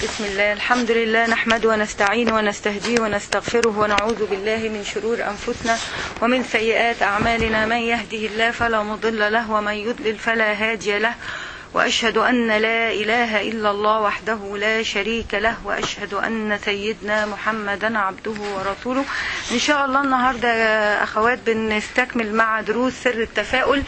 بسم الله الحمد لله نحمده ونستعين ونستهديه ونستغفره ونعوذ بالله من شرور أنفسنا ومن سيئات أعمالنا من يهده الله فلا مضل له ومن يضلل فلا هادي له وأشهد أن لا إله إلا الله وحده لا شريك له وأشهد أن سيدنا محمدا عبده ورسوله إن شاء الله النهاردة يا أخوات بنستكمل مع دروس سر التفاؤل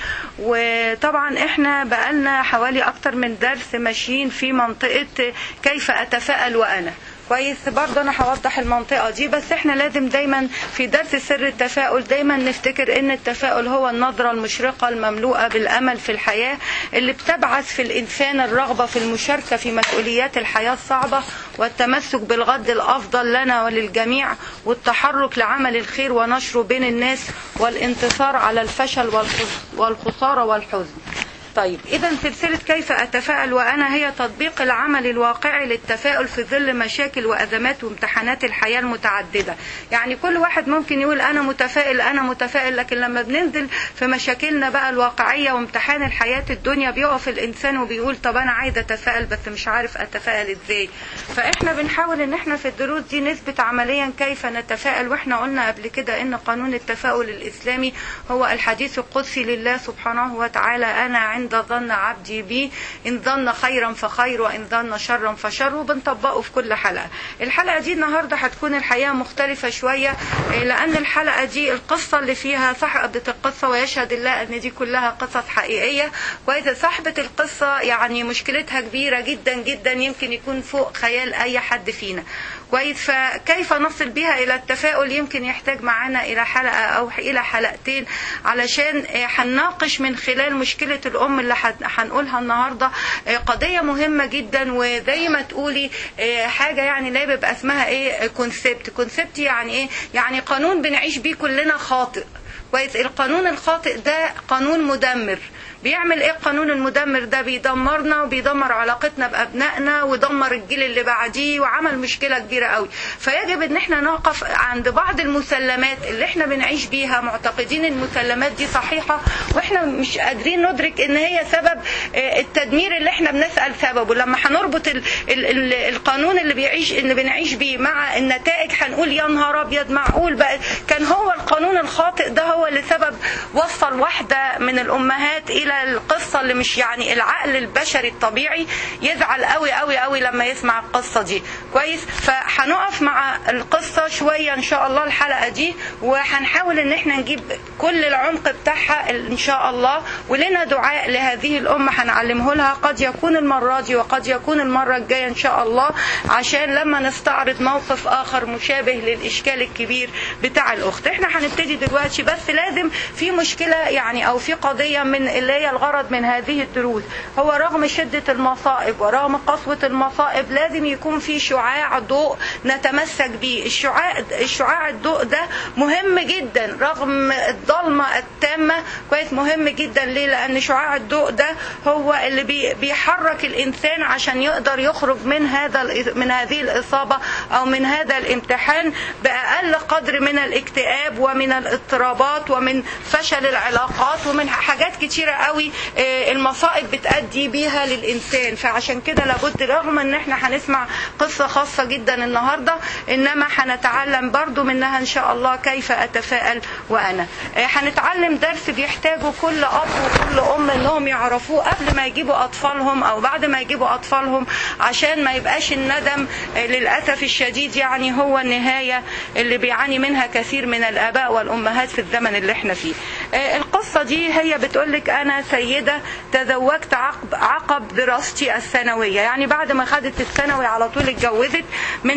وطبعا إحنا بقالنا حوالي أكتر من درس ماشيين في منطقة كيف أتفائل وأنا كويس برضه انا هوضح المنطقه دي بس احنا لازم دايما في درس سر التفاؤل دايما نفتكر ان التفاؤل هو النظره المشرقه المملوءه بالامل في الحياه اللي بتبعث في الانسان الرغبه في المشاركه في مسؤوليات الحياه الصعبه والتمسك بالغد الافضل لنا وللجميع والتحرك لعمل الخير ونشره بين الناس والانتصار على الفشل والخساره والحزن طيب إذا سلسلة كيف أتفائل وأنا هي تطبيق العمل الواقعي للتفاؤل في ظل مشاكل وأزمات وامتحانات الحياة المتعددة يعني كل واحد ممكن يقول أنا متفائل أنا متفائل لكن لما بننزل في مشاكلنا بقى الواقعية وامتحان الحياة الدنيا بيقف الإنسان وبيقول طب أنا عايز أتفائل بس مش عارف أتفائل إزاي فإحنا بنحاول إن إحنا في الدروس دي نثبت عمليا كيف نتفائل وإحنا قلنا قبل كده إن قانون التفاؤل الإسلامي هو الحديث القدسي لله سبحانه وتعالى أنا عند عند ظن عبدي بي إن ظن خيرا فخير وإن ظن شرا فشر وبنطبقه في كل حلقة الحلقة دي النهاردة هتكون الحقيقة مختلفة شوية لأن الحلقة دي القصة اللي فيها صاحبة القصة ويشهد الله أن دي كلها قصص حقيقية وإذا صاحبة القصة يعني مشكلتها كبيرة جدا جدا يمكن يكون فوق خيال أي حد فينا كويس فكيف نصل بها الى التفاؤل يمكن يحتاج معانا الى حلقه او الى حلقتين علشان هنناقش من خلال مشكله الام اللي هنقولها النهارده قضيه مهمه جدا وزي ما تقولي حاجه يعني لا بيبقى اسمها ايه كونسبت كونسبت يعني ايه يعني قانون بنعيش بيه كلنا خاطئ كويس القانون الخاطئ ده قانون مدمر بيعمل ايه القانون المدمر ده بيدمرنا وبيدمر علاقتنا بابنائنا ودمر الجيل اللي بعديه وعمل مشكله كبيره قوي فيجب ان احنا نقف عند بعض المسلمات اللي احنا بنعيش بيها معتقدين المسلمات دي صحيحه واحنا مش قادرين ندرك ان هي سبب التدمير اللي احنا بنسال سببه لما هنربط ال ال ال القانون اللي بيعيش اللي بنعيش بيه مع النتائج هنقول يا نهار ابيض معقول بقى كان هو القانون الخاطئ ده هو اللي سبب وصل واحده من الامهات الى القصه اللي مش يعني العقل البشري الطبيعي يزعل قوي قوي قوي لما يسمع القصه دي كويس فهنقف مع القصه شويه ان شاء الله الحلقه دي وهنحاول ان احنا نجيب كل العمق بتاعها ان شاء الله ولنا دعاء لهذه الامه هنعلمه لها قد يكون المره دي وقد يكون المره الجايه ان شاء الله عشان لما نستعرض موقف اخر مشابه للاشكال الكبير بتاع الاخت احنا هنبتدي دلوقتي بس لازم في مشكله يعني او في قضيه من اللي هي الغرض من هذه الدروس هو رغم شدة المصائب ورغم قسوة المصائب لازم يكون في شعاع ضوء نتمسك به الشعاع الشعاع الضوء ده مهم جدا رغم الضلمة التامة كويس مهم جدا ليه لأن شعاع الضوء ده هو اللي بيحرك الإنسان عشان يقدر يخرج من هذا من هذه الإصابة أو من هذا الامتحان بأقل قدر من الاكتئاب ومن الاضطرابات ومن فشل العلاقات ومن حاجات كتيرة قوي المصائب بتأدي بيها للإنسان فعشان كده لابد رغم ان احنا هنسمع قصة خاصة جدا النهاردة انما هنتعلم برضو منها ان شاء الله كيف اتفائل وانا هنتعلم درس بيحتاجه كل اب وكل ام انهم يعرفوه قبل ما يجيبوا اطفالهم او بعد ما يجيبوا اطفالهم عشان ما يبقاش الندم للاسف الشديد يعني هو النهاية اللي بيعاني منها كثير من الاباء والامهات في الزمن اللي احنا فيه القصة دي هي بتقولك انا سيدة تزوجت عقب, عقب دراستي الثانوية يعني بعد ما خدت الثانوي على طول اتجوزت من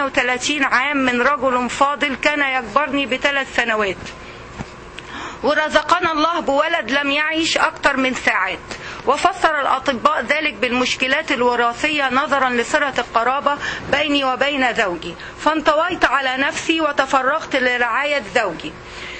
38 عام من رجل فاضل كان يكبرني بثلاث سنوات ورزقنا الله بولد لم يعيش أكثر من ساعات وفسر الأطباء ذلك بالمشكلات الوراثية نظرا لصلة القرابة بيني وبين زوجي فانطويت على نفسي وتفرغت لرعاية زوجي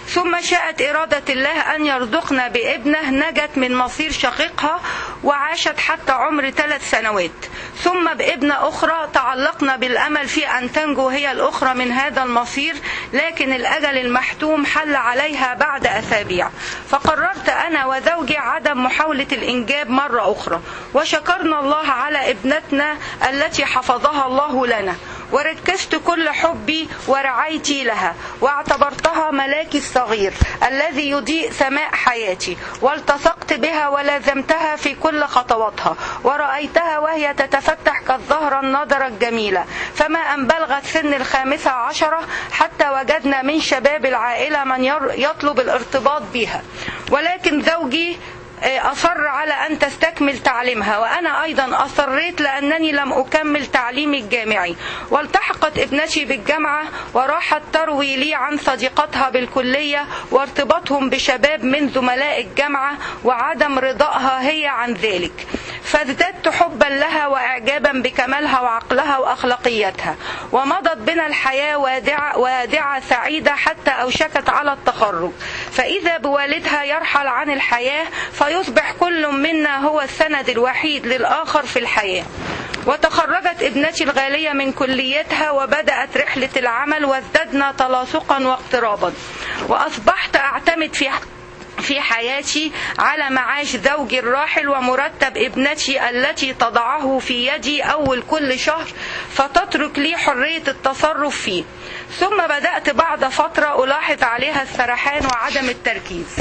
ثم شاءت إرادة الله أن يرزقنا بابنة نجت من مصير شقيقها وعاشت حتى عمر ثلاث سنوات ثم بابنة أخرى تعلقنا بالأمل في أن تنجو هي الأخرى من هذا المصير لكن الأجل المحتوم حل عليها بعد أسابيع فقررت أنا وزوجي عدم محاولة الإنجاب مرة أخرى وشكرنا الله على ابنتنا التي حفظها الله لنا وركزت كل حبي ورعايتي لها واعتبرتها ملاكي الصغير الذي يضيء سماء حياتي والتصقت بها ولازمتها في كل خطواتها ورأيتها وهي تتفتح كالزهرة النضرة الجميلة فما أن بلغت سن الخامسة عشرة حتى وجدنا من شباب العائلة من يطلب الارتباط بها ولكن زوجي أصر على أن تستكمل تعليمها وأنا أيضا أصريت لأنني لم أكمل تعليمي الجامعي والتحقت ابنتي بالجامعة وراحت تروي لي عن صديقتها بالكلية وارتباطهم بشباب من زملاء الجامعة وعدم رضائها هي عن ذلك فازددت حبا لها واعجابا بكمالها وعقلها واخلاقياتها ومضت بنا الحياه وادعه وادعه سعيده حتى اوشكت على التخرج فاذا بوالدها يرحل عن الحياه فيصبح كل منا هو السند الوحيد للاخر في الحياه وتخرجت ابنتي الغاليه من كليتها وبدات رحله العمل وازددنا تلاصقا واقترابا واصبحت اعتمد في في حياتي على معاش زوجي الراحل ومرتب ابنتي التي تضعه في يدي أول كل شهر فتترك لي حرية التصرف فيه ثم بدأت بعد فترة ألاحظ عليها السرحان وعدم التركيز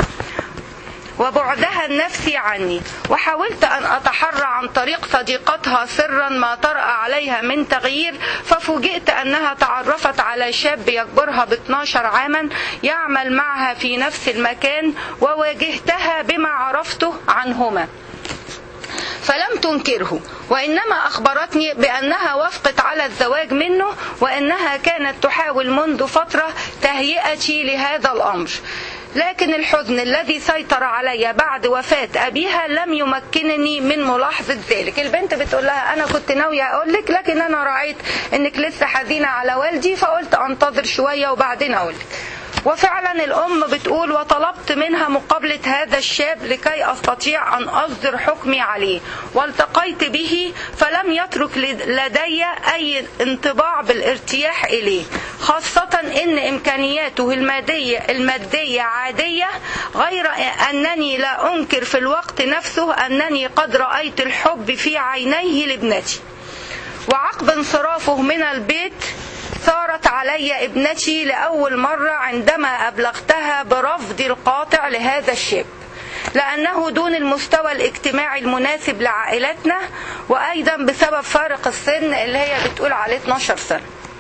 وبعدها النفسي عني وحاولت أن أتحرى عن طريق صديقتها سرا ما طرأ عليها من تغيير ففوجئت أنها تعرفت على شاب يكبرها ب 12 عاما يعمل معها في نفس المكان وواجهتها بما عرفته عنهما فلم تنكره وإنما أخبرتني بأنها وافقت على الزواج منه وأنها كانت تحاول منذ فترة تهيئتي لهذا الأمر لكن الحزن الذي سيطر علي بعد وفاة أبيها لم يمكنني من ملاحظة ذلك البنت بتقول لها أنا كنت ناوية أقول لك لكن أنا رأيت أنك لسه حزينة على والدي فقلت أنتظر شوية وبعدين أقول لك وفعلا الأم بتقول وطلبت منها مقابلة هذا الشاب لكي أستطيع أن أصدر حكمي عليه والتقيت به فلم يترك لدي أي انطباع بالارتياح إليه خاصة إن إمكانياته المادية, المادية عادية غير أنني لا أنكر في الوقت نفسه أنني قد رأيت الحب في عينيه لابنتي وعقب انصرافه من البيت ثارت علي ابنتي لأول مرة عندما أبلغتها برفضي القاطع لهذا الشاب لأنه دون المستوى الاجتماعي المناسب لعائلتنا وأيضا بسبب فارق السن اللي هي بتقول عليه 12 سنة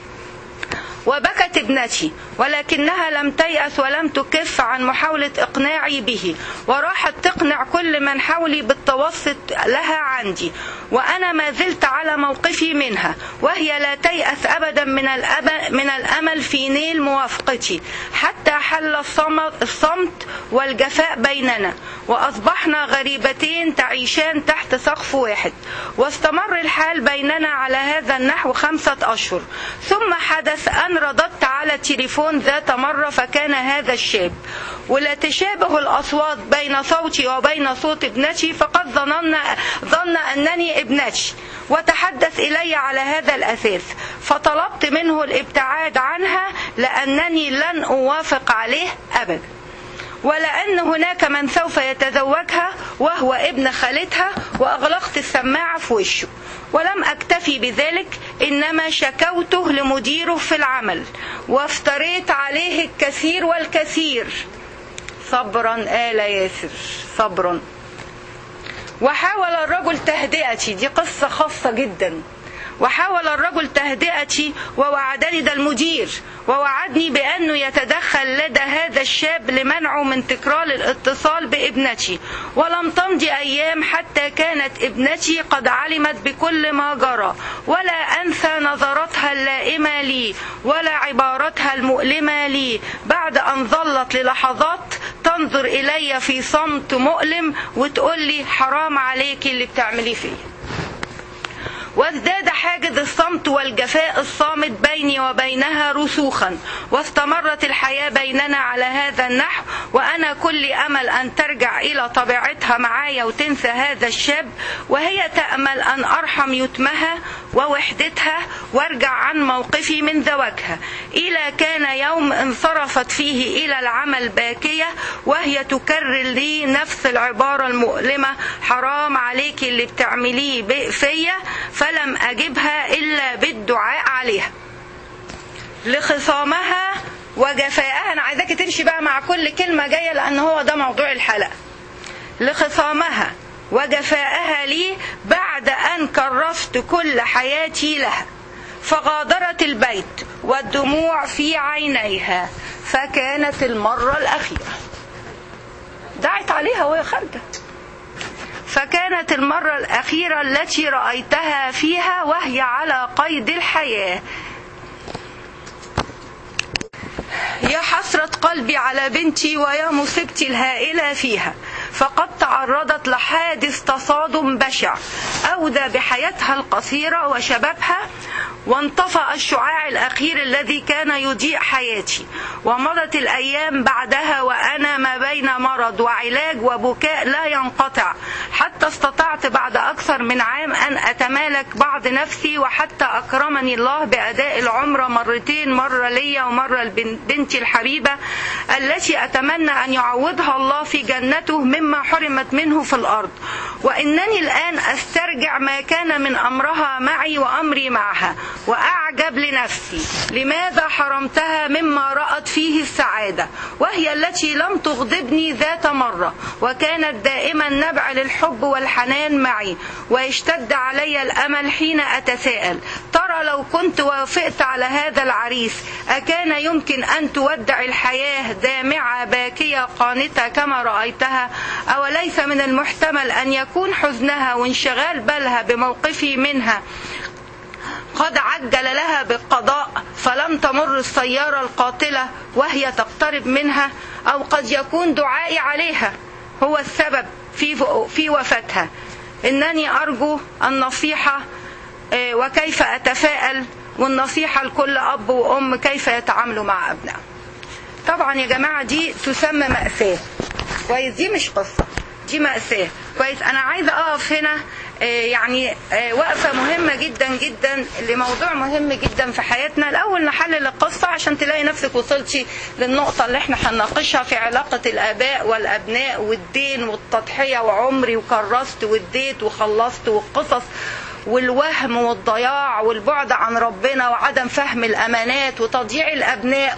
وبكت ابنتي ولكنها لم تيأس ولم تكف عن محاولة إقناعي به وراحت تقنع كل من حولي بالتوسط لها عندي وأنا ما زلت على موقفي منها وهي لا تيأس أبدا من, من الأمل في نيل موافقتي حتى حل الصمت والجفاء بيننا وأصبحنا غريبتين تعيشان تحت سقف واحد واستمر الحال بيننا على هذا النحو خمسة أشهر ثم حدث أن رددت على التليفون ذات مرة فكان هذا الشاب ولا تشابه الأصوات بين صوتي وبين صوت ابنتي فقد ظننا ظن أنني ابنتي وتحدث إلي على هذا الأساس فطلبت منه الابتعاد عنها لأنني لن أوافق عليه أبدا ولأن هناك من سوف يتزوجها وهو ابن خالتها وأغلقت السماعة في وشه ولم أكتفي بذلك إنما شكوته لمديره في العمل وافتريت عليه الكثير والكثير صبرا آل ياسر صبرا وحاول الرجل تهدئتي دي قصة خاصة جدا وحاول الرجل تهدئتي ووعدني ده المدير ووعدني بأنه يتدخل لدى هذا الشاب لمنعه من تكرار الاتصال بابنتي ولم تمضي أيام حتى كانت ابنتي قد علمت بكل ما جرى ولا أنسى نظرتها اللائمة لي ولا عبارتها المؤلمة لي بعد أن ظلت للحظات تنظر إلي في صمت مؤلم وتقول لي حرام عليكي اللي بتعمليه فيه وازداد حاجز الصمت والجفاء الصامت بيني وبينها رسوخا واستمرت الحياة بيننا على هذا النحو وأنا كل أمل أن ترجع إلى طبيعتها معايا وتنسى هذا الشاب وهي تأمل أن أرحم يتمها ووحدتها وارجع عن موقفي من زواجها إلى كان يوم انصرفت فيه إلى العمل باكية وهي تكرر لي نفس العبارة المؤلمة حرام عليك اللي بتعمليه فيا فلم أجبها إلا بالدعاء عليها لخصامها وجفائها أنا عايزاك تمشي بقى مع كل كلمة جاية لأن هو ده موضوع الحلقة لخصامها وجفائها لي بعد أن كرست كل حياتي لها فغادرت البيت والدموع في عينيها فكانت المرة الأخيرة دعت عليها وهي خارجة فكانت المرة الأخيرة التي رأيتها فيها وهي على قيد الحياة يا حسرة قلبي على بنتي ويا مصيبتي الهائلة فيها فقد تعرضت لحادث تصادم بشع أودى بحياتها القصيرة وشبابها وانطفأ الشعاع الأخير الذي كان يضيء حياتي ومضت الأيام بعدها وأنا ما بين مرض وعلاج وبكاء لا ينقطع حتى استطعت بعد أكثر من عام أن أتمالك بعض نفسي وحتى أكرمني الله بأداء العمرة مرتين مرة ليا ومرة لبنتي الحبيبة التي أتمنى أن يعوضها الله في جنته مما حرمت منه في الأرض وإنني الآن أسترجع ما كان من أمرها معي وأمري معها وأعجب لنفسي لماذا حرمتها مما رأت فيه السعادة وهي التي لم تغضبني ذات مرة وكانت دائما نبع للحب والحنان معي ويشتد علي الأمل حين أتساءل ترى لو كنت وافقت على هذا العريس أكان يمكن أن تودع الحياة دامعة باكية قانتة كما رأيتها أوليس من المحتمل أن يكون حزنها وانشغال بالها بموقفي منها قد عجل لها بالقضاء فلم تمر السيارة القاتلة وهي تقترب منها أو قد يكون دعائي عليها هو السبب في في وفاتها إنني أرجو النصيحة وكيف أتفائل والنصيحة لكل أب وأم كيف يتعاملوا مع أبنائهم طبعا يا جماعة دي تسمى مأساة كويس دي مش قصة دي مأساة كويس أنا عايزة أقف هنا يعني وقفة مهمة جدا جدا لموضوع مهم جدا في حياتنا الأول نحلل القصة عشان تلاقي نفسك وصلتي للنقطة اللي احنا هنناقشها في علاقة الآباء والأبناء والدين والتضحية وعمري وكرست واديت وخلصت والقصص والوهم والضياع والبعد عن ربنا وعدم فهم الامانات وتضييع الابناء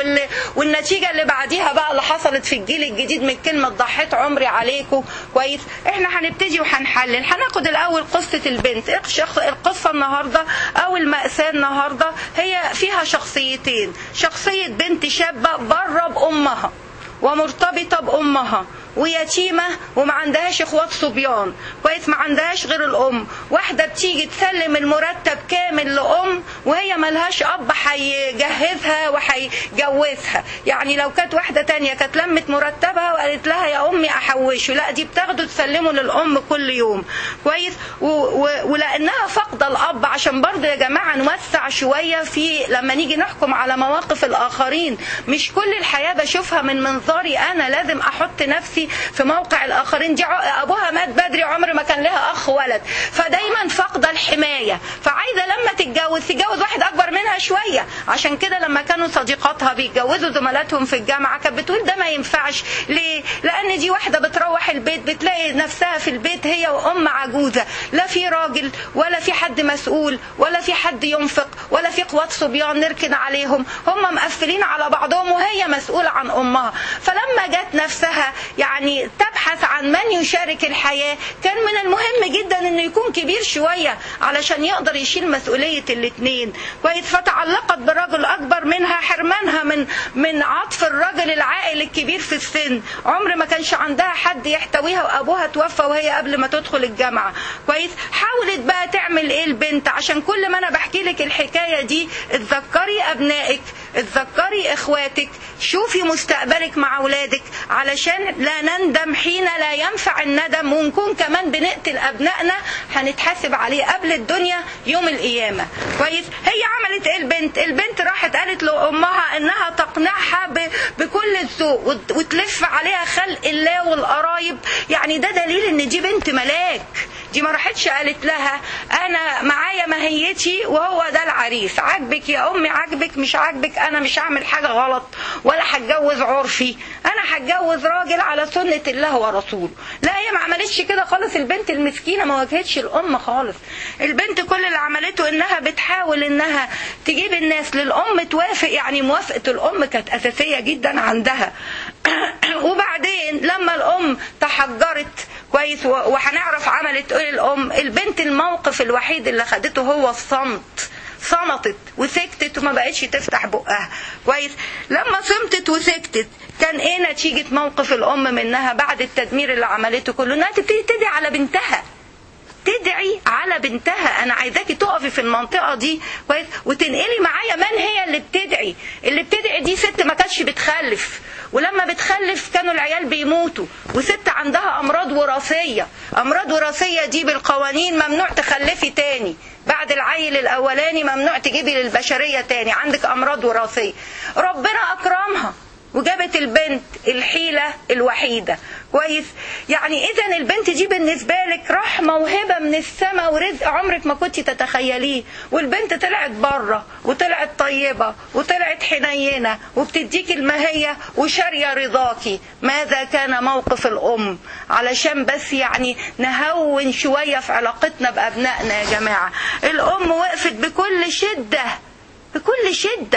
والنتيجه اللي بعديها بقى اللي حصلت في الجيل الجديد من كلمه ضحيت عمري عليكم كويس احنا هنبتدي وهنحلل هناخد الاول قصه البنت القصه النهارده او الماساه النهارده هي فيها شخصيتين شخصيه بنت شابه بره بامها ومرتبطه بامها ويتيمة وما عندهاش اخوات صبيان كويس ما عندهاش غير الام واحدة بتيجي تسلم المرتب كامل لام وهي ملهاش اب هيجهزها وهيجوزها يعني لو كانت واحدة تانية كانت لمت مرتبها وقالت لها يا امي احوشه لا دي بتاخده تسلمه للام كل يوم كويس و و ولانها فاقدة الاب عشان برضه يا جماعة نوسع شوية في لما نيجي نحكم على مواقف الاخرين مش كل الحياة بشوفها من منظاري انا لازم احط نفسي في موقع الاخرين دي ابوها مات بدري عمر ما كان لها اخ ولد فدايما فاقده الحمايه فعايزه لما تتجوز تتجوز واحد اكبر منها شويه عشان كده لما كانوا صديقاتها بيتجوزوا زملاتهم في الجامعه كانت بتقول ده ما ينفعش ليه لان دي واحده بتروح البيت بتلاقي نفسها في البيت هي وام عجوزه لا في راجل ولا في حد مسؤول ولا في حد ينفق ولا في قوات صبيان نركن عليهم هم مقفلين على بعضهم وهي مسؤوله عن امها فلما جت نفسها يعني تبحث عن من يشارك الحياة كان من المهم جدا انه يكون كبير شوية علشان يقدر يشيل مسؤولية الاثنين كويس فتعلقت برجل اكبر منها حرمانها من من عطف الرجل العاقل الكبير في السن عمر ما كانش عندها حد يحتويها وابوها توفى وهي قبل ما تدخل الجامعة كويس حاولت بقى تعمل ايه البنت عشان كل ما انا بحكي لك الحكاية دي اتذكري ابنائك اتذكري اخواتك شوفي مستقبلك مع اولادك علشان لا نندم حين لا ينفع الندم ونكون كمان بنقتل ابنائنا هنتحاسب عليه قبل الدنيا يوم القيامه كويس هي عملت ايه البنت البنت راحت قالت لامها انها تقنعها ب... بكل الذوق وت... وتلف عليها خلق الله والقرايب يعني ده دليل ان دي بنت ملاك دي ما راحتش قالت لها انا معايا ماهيتي وهو ده العريس عاجبك يا امي عاجبك مش عاجبك انا مش هعمل حاجه غلط ولا هتجوز عرفي انا هتجوز راجل على سنه الله ورسوله لا هي ما عملتش كده خالص البنت المسكينه ما واجهتش الام خالص البنت كل اللي عملته انها بتحاول انها تجيب الناس للام توافق يعني موافقه الام كانت اساسيه جدا عندها وبعدين لما الام تحجرت كويس وهنعرف عملت ايه الام البنت الموقف الوحيد اللي خدته هو الصمت صمتت وسكتت وما بقتش تفتح بقها كويس لما صمتت وسكتت كان ايه نتيجة موقف الام منها بعد التدمير اللي عملته كله انها تبتدي تدعي على بنتها تدعي على بنتها انا عايزاكي تقفي في المنطقه دي كويس وتنقلي معايا من هي اللي بتدعي اللي بتدعي دي ست ما كانتش بتخلف ولما بتخلف كانوا العيال بيموتوا وست عندها امراض وراثيه امراض وراثيه دي بالقوانين ممنوع تخلفي تاني بعد العيل الاولاني ممنوع تجيبي للبشريه تاني عندك امراض وراثيه ربنا اكرمها وجابت البنت الحيلة الوحيدة كويس يعني اذا البنت دي بالنسبة لك رحمة وهبة من السماء ورزق عمرك ما كنت تتخيليه والبنت طلعت بره وطلعت طيبة وطلعت حنينة وبتديك المهية وشارية رضاكي ماذا كان موقف الام علشان بس يعني نهون شوية في علاقتنا بأبنائنا يا جماعة الام وقفت بكل شدة بكل شدة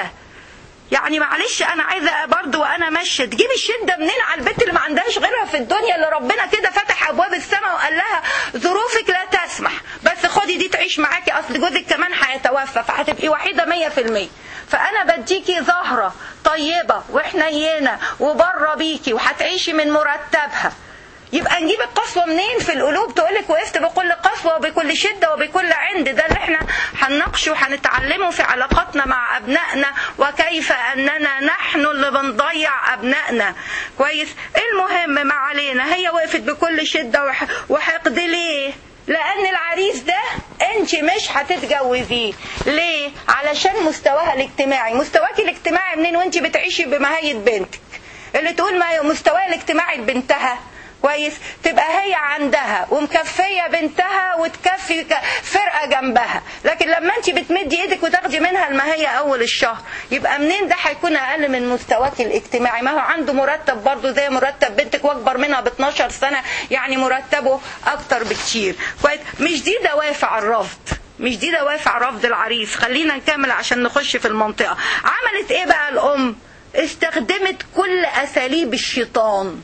يعني معلش انا عايزه برضه وانا ماشيه تجيب الشده منين على البنت اللي ما عندهاش غيرها في الدنيا اللي ربنا كده فتح ابواب السماء وقال لها ظروفك لا تسمح بس خدي دي تعيش معاكي اصل جوزك كمان هيتوفى فهتبقي وحيده 100% فانا بديكي زهره طيبه وحنينه وبره بيكي وهتعيشي من مرتبها يبقى نجيب القسوة منين في القلوب تقولك وقفت بكل قسوة وبكل شدة وبكل عند ده اللي احنا هنناقشه وهنتعلمه في علاقاتنا مع أبنائنا وكيف أننا نحن اللي بنضيع أبنائنا كويس المهم ما علينا هي وقفت بكل شدة وحقد ليه لأن العريس ده أنت مش هتتجوزيه ليه علشان مستواها الاجتماعي مستواك الاجتماعي منين وانت بتعيشي بمهية بنتك اللي تقول ما مستواها الاجتماعي لبنتها كويس تبقى هي عندها ومكفيه بنتها وتكفي فرقه جنبها لكن لما انت بتمدي ايدك وتاخدي منها المهيه اول الشهر يبقى منين ده هيكون اقل من مستواك الاجتماعي ما هو عنده مرتب برضه زي مرتب بنتك واكبر منها ب 12 سنه يعني مرتبه اكتر بكتير كويس مش دي دوافع الرفض مش دي دوافع رفض العريس خلينا نكمل عشان نخش في المنطقه عملت ايه بقى الام استخدمت كل اساليب الشيطان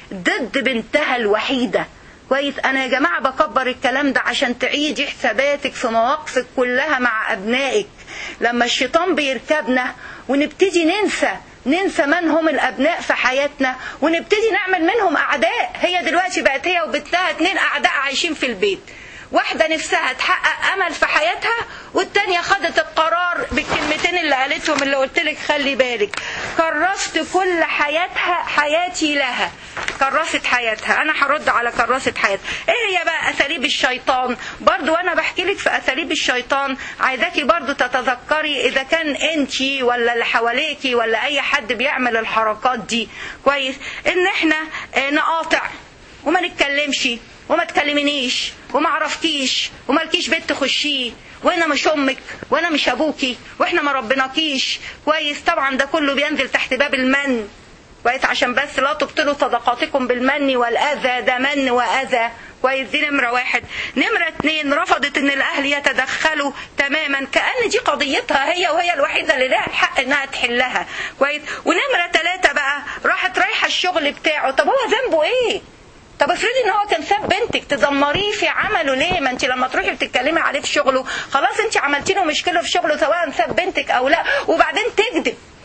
ضد بنتها الوحيدة كويس انا يا جماعة بكبر الكلام ده عشان تعيدي حساباتك في مواقفك كلها مع ابنائك لما الشيطان بيركبنا ونبتدي ننسى ننسى من هم الابناء في حياتنا ونبتدي نعمل منهم اعداء هي دلوقتي بقت هي وبنتها اتنين اعداء عايشين في البيت واحدة نفسها تحقق امل في حياتها والتانية خدت القرار بالكلمتين اللي قالتهم اللي قلت لك خلي بالك كرست كل حياتها حياتي لها كرست حياتها انا هرد على كرست حياتها ايه هي بقى اساليب الشيطان برضو وانا بحكي لك في اساليب الشيطان عايزاكي برضو تتذكري اذا كان انتي ولا اللي حواليكي ولا اي حد بيعمل الحركات دي كويس ان احنا نقاطع وما نتكلمش وما تكلمنيش وما عرفتيش ومالكيش بيت تخشيه وانا مش امك وانا مش ابوكي واحنا ما ربناكيش كويس طبعا ده كله بينزل تحت باب المن كويس عشان بس لا تبطلوا صدقاتكم بالمن والاذى ده من واذى كويس دي نمرة واحد نمرة اتنين رفضت ان الاهل يتدخلوا تماما كأن دي قضيتها هي وهي الوحيدة اللي لها الحق انها تحلها كويس ونمرة تلاتة بقى راحت رايحة الشغل بتاعه طب هو ذنبه ايه طب افرضي ان هو كان ساب بنتك تدمريه في عمله ليه ما انت لما تروحي بتتكلمي عليه في شغله خلاص انت عملتي له مشكله في شغله سواء ساب بنتك او لا وبعدين تكذب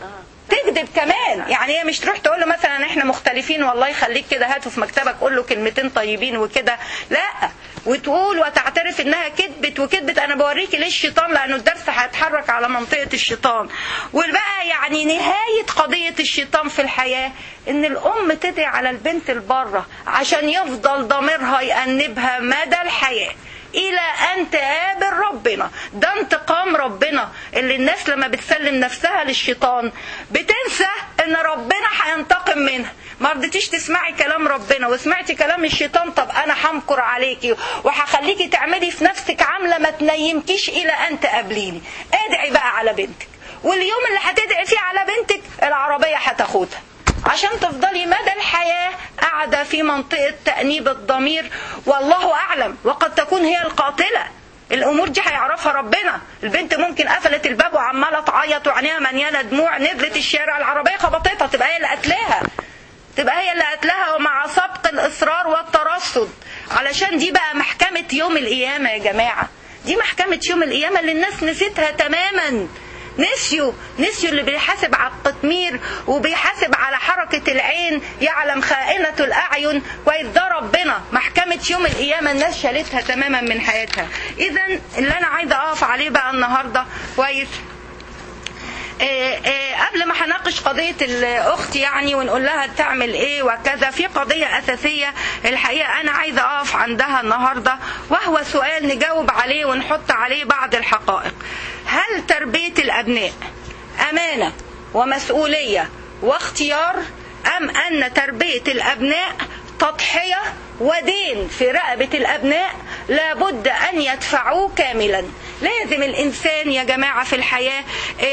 تكذب كمان يعني هي مش تروح تقول له مثلا احنا مختلفين والله يخليك كده هاته في مكتبك قول له كلمتين طيبين وكده لا وتقول وتعترف انها كذبت وكذبت انا بوريكي ليه الشيطان لانه الدرس هيتحرك على منطقه الشيطان وبقى يعني نهايه قضيه الشيطان في الحياه ان الام تدعي على البنت البره عشان يفضل ضميرها يأنبها مدى الحياه الى ان تقابل ربنا ده انتقام ربنا اللي الناس لما بتسلم نفسها للشيطان بتنسى ان ربنا هينتقم منها ما رضيتيش تسمعي كلام ربنا وسمعتي كلام الشيطان طب انا همكر عليكي وهخليكي تعملي في نفسك عامله ما تنيمكيش الى ان تقابليني ادعي بقى على بنتك واليوم اللي هتدعي فيه على بنتك العربيه هتاخدها عشان تفضلي مدى الحياة قاعدة في منطقة تأنيب الضمير والله أعلم وقد تكون هي القاتلة الأمور دي هيعرفها ربنا البنت ممكن قفلت الباب وعمالة تعيط وعينيها مليانة دموع نزلت الشارع العربية خبطتها تبقى هي اللي قتلاها تبقى هي اللي قتلها ومع سبق الإصرار والترصد علشان دي بقى محكمة يوم القيامة يا جماعة دي محكمة يوم القيامة اللي الناس نسيتها تماما نسيوا نسيوا اللي بيحاسب على التطمير وبيحاسب على حركة العين يعلم خائنة الأعين كويس ده ربنا محكمة يوم القيامة الناس شالتها تماما من حياتها إذا اللي أنا عايزة أقف عليه بقى النهاردة كويس إيه إيه قبل ما هناقش قضية الأخت يعني ونقول لها تعمل إيه وكذا في قضية أساسية الحقيقة أنا عايزة أقف عندها النهاردة وهو سؤال نجاوب عليه ونحط عليه بعض الحقائق هل تربية الأبناء أمانة ومسؤولية واختيار أم أن تربية الأبناء تضحية ودين في رقبة الأبناء لابد أن يدفعوه كاملا لازم الإنسان يا جماعة في الحياة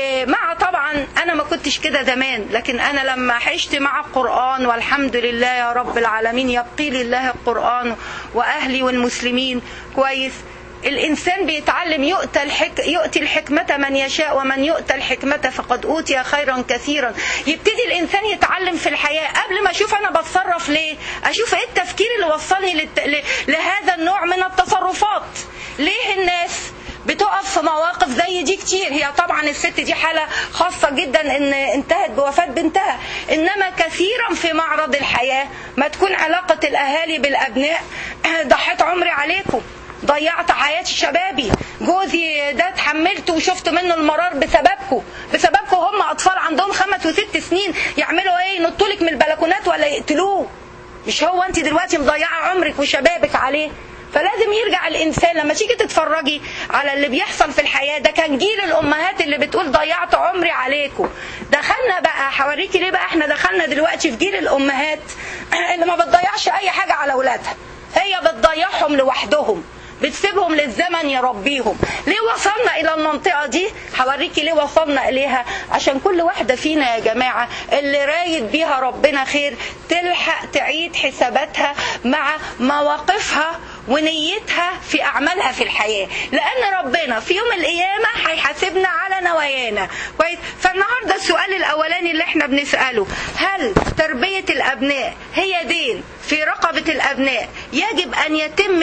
مع طبعا أنا ما كنتش كده زمان لكن أنا لما عشت مع القرآن والحمد لله يا رب العالمين يبقي لله القرآن وأهلي والمسلمين كويس الإنسان بيتعلم يؤتى, الحك... يؤتي الحكمة من يشاء ومن يؤتى الحكمة فقد أوتي خيرا كثيرا يبتدي الإنسان يتعلم في الحياة قبل ما أشوف أنا بتصرف ليه أشوف إيه التفكير اللي وصلني للت... ل... لهذا النوع من التصرفات ليه الناس بتقف في مواقف زي دي كتير هي طبعا الست دي حالة خاصة جدا ان انتهت بوفاة بنتها انما كثيرا في معرض الحياة ما تكون علاقة الاهالي بالابناء ضحيت عمري عليكم ضيعت حياة شبابي جوزي ده اتحملته وشفت منه المرار بسببكم بسببكم هم اطفال عندهم خمس وست سنين يعملوا ايه ينطوا لك من البلكونات ولا يقتلوه مش هو انت دلوقتي مضيعه عمرك وشبابك عليه فلازم يرجع الانسان لما تيجي تتفرجي على اللي بيحصل في الحياه ده كان جيل الامهات اللي بتقول ضيعت عمري عليكم دخلنا بقى هوريكي ليه بقى احنا دخلنا دلوقتي في جيل الامهات اللي ما بتضيعش اي حاجه على اولادها هي بتضيعهم لوحدهم بتسيبهم للزمن يربيهم ليه وصلنا الى المنطقه دي هوريكي ليه وصلنا اليها عشان كل واحده فينا يا جماعه اللي رايد بيها ربنا خير تلحق تعيد حساباتها مع مواقفها ونيتها في اعمالها في الحياه لان ربنا في يوم القيامه هيحاسبنا على نوايانا كويس فالنهارده السؤال الاولاني اللي احنا بنساله هل تربيه الابناء هي دين في رقبه الابناء يجب ان يتم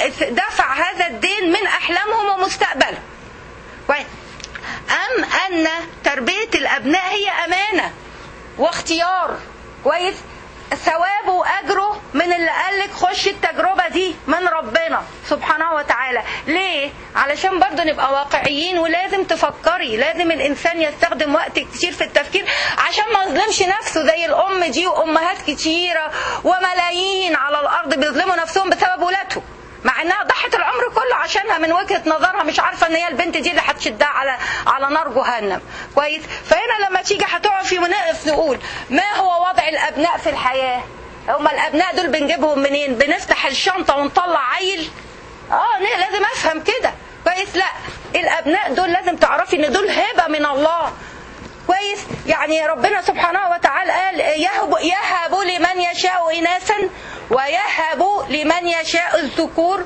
دفع هذا الدين من احلامهم ومستقبلهم كويس ام ان تربيه الابناء هي امانه واختيار كويس ثوابه واجره من اللي قالك خش التجربه دي من ربنا سبحانه وتعالى ليه علشان برضه نبقى واقعيين ولازم تفكري لازم الانسان يستخدم وقت كتير في التفكير عشان ما يظلمش نفسه زي الام دي وامهات كتيره وملايين على الارض بيظلموا نفسهم بسبب ولادهم مع انها ضحت العمر كله عشانها من وجهه نظرها مش عارفه ان هي البنت دي اللي هتشدها على على نار جهنم كويس فهنا لما تيجي هتقفي ونقف نقول ما هو وضع الابناء في الحياه هما الابناء دول بنجيبهم منين بنفتح الشنطه ونطلع عيل اه لازم افهم كده كويس لا الابناء دول لازم تعرفي ان دول هبه من الله كويس يعني ربنا سبحانه وتعالى قال يهب, يهب لمن يشاء إناثا ويهب لمن يشاء الذكور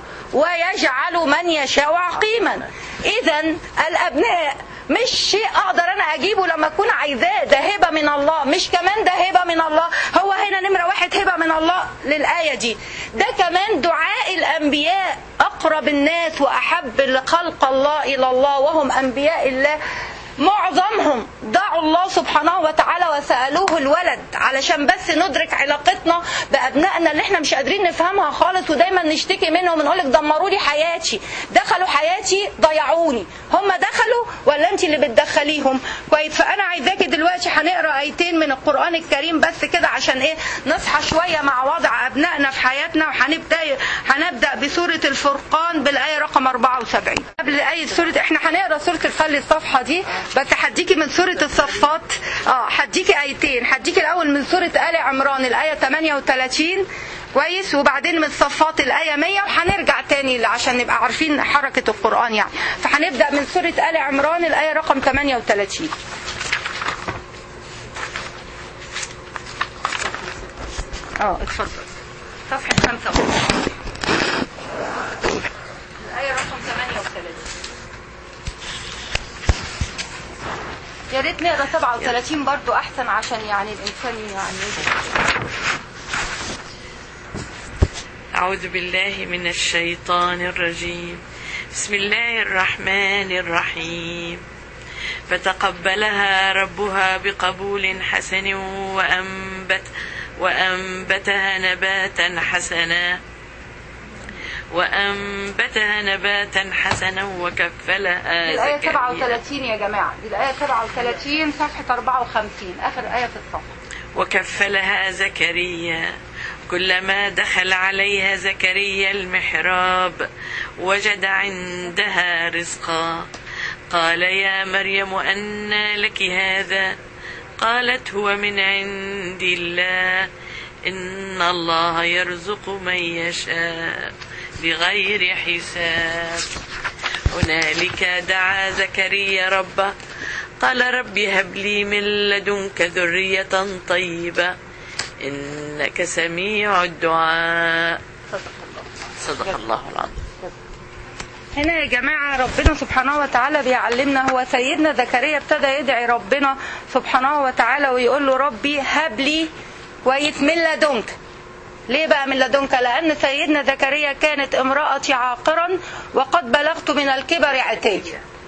ويجعل من يشاء عقيما إذا الأبناء مش شيء اقدر انا اجيبه لما اكون عايزاه ده هبه من الله مش كمان ده هبه من الله هو هنا نمره واحد هبه من الله للايه دي ده كمان دعاء الانبياء اقرب الناس واحب خلق الله الى الله وهم انبياء الله معظمهم دعوا الله سبحانه وتعالى وسألوه الولد علشان بس ندرك علاقتنا بأبنائنا اللي احنا مش قادرين نفهمها خالص ودايما نشتكي منهم ونقول لك دمروا لي حياتي دخلوا حياتي ضيعوني هم دخلوا ولا انت اللي بتدخليهم كويس فانا عايزاكي دلوقتي هنقرا ايتين من القران الكريم بس كده عشان ايه نصحى شويه مع وضع ابنائنا في حياتنا وهنبدا هنبدا بسوره الفرقان بالايه رقم 74 قبل اي سوره احنا هنقرا سوره الخلي الصفحه دي بس هديكي من سوره الصفات اه هديكي ايتين هديكي الاول من سوره ال عمران الايه 38 كويس وبعدين من صفات الآية 100 وهنرجع تاني عشان نبقى عارفين حركة القرآن يعني فهنبدأ من سورة آل عمران الآية رقم 38 اه اتفضل صفحة 55 الآية رقم 38 يا ريت نقرا 37 برضو أحسن عشان يعني الإنسان يعني أعوذ بالله من الشيطان الرجيم بسم الله الرحمن الرحيم فتقبلها ربها بقبول حسن وأنبت وأنبتها نباتا حسنا وأنبتها نباتا حسنا وكفلها الآية زكريا 37 يا جماعة دي الآية 37 صفحة 54 آخر آية في الصفحة وكفلها زكريا كلما دخل عليها زكريا المحراب وجد عندها رزقا قال يا مريم أنى لك هذا قالت هو من عند الله إن الله يرزق من يشاء بغير حساب هنالك دعا زكريا ربه قال رب هب لي من لدنك ذرية طيبة إنك سميع الدعاء صدق الله العظيم هنا يا جماعة ربنا سبحانه وتعالى بيعلمنا هو سيدنا زكريا ابتدى يدعي ربنا سبحانه وتعالى ويقول له ربي هب لي كويس من لدنك ليه بقى من لدنك لأن سيدنا زكريا كانت امرأتي عاقرا وقد بلغت من الكبر عتي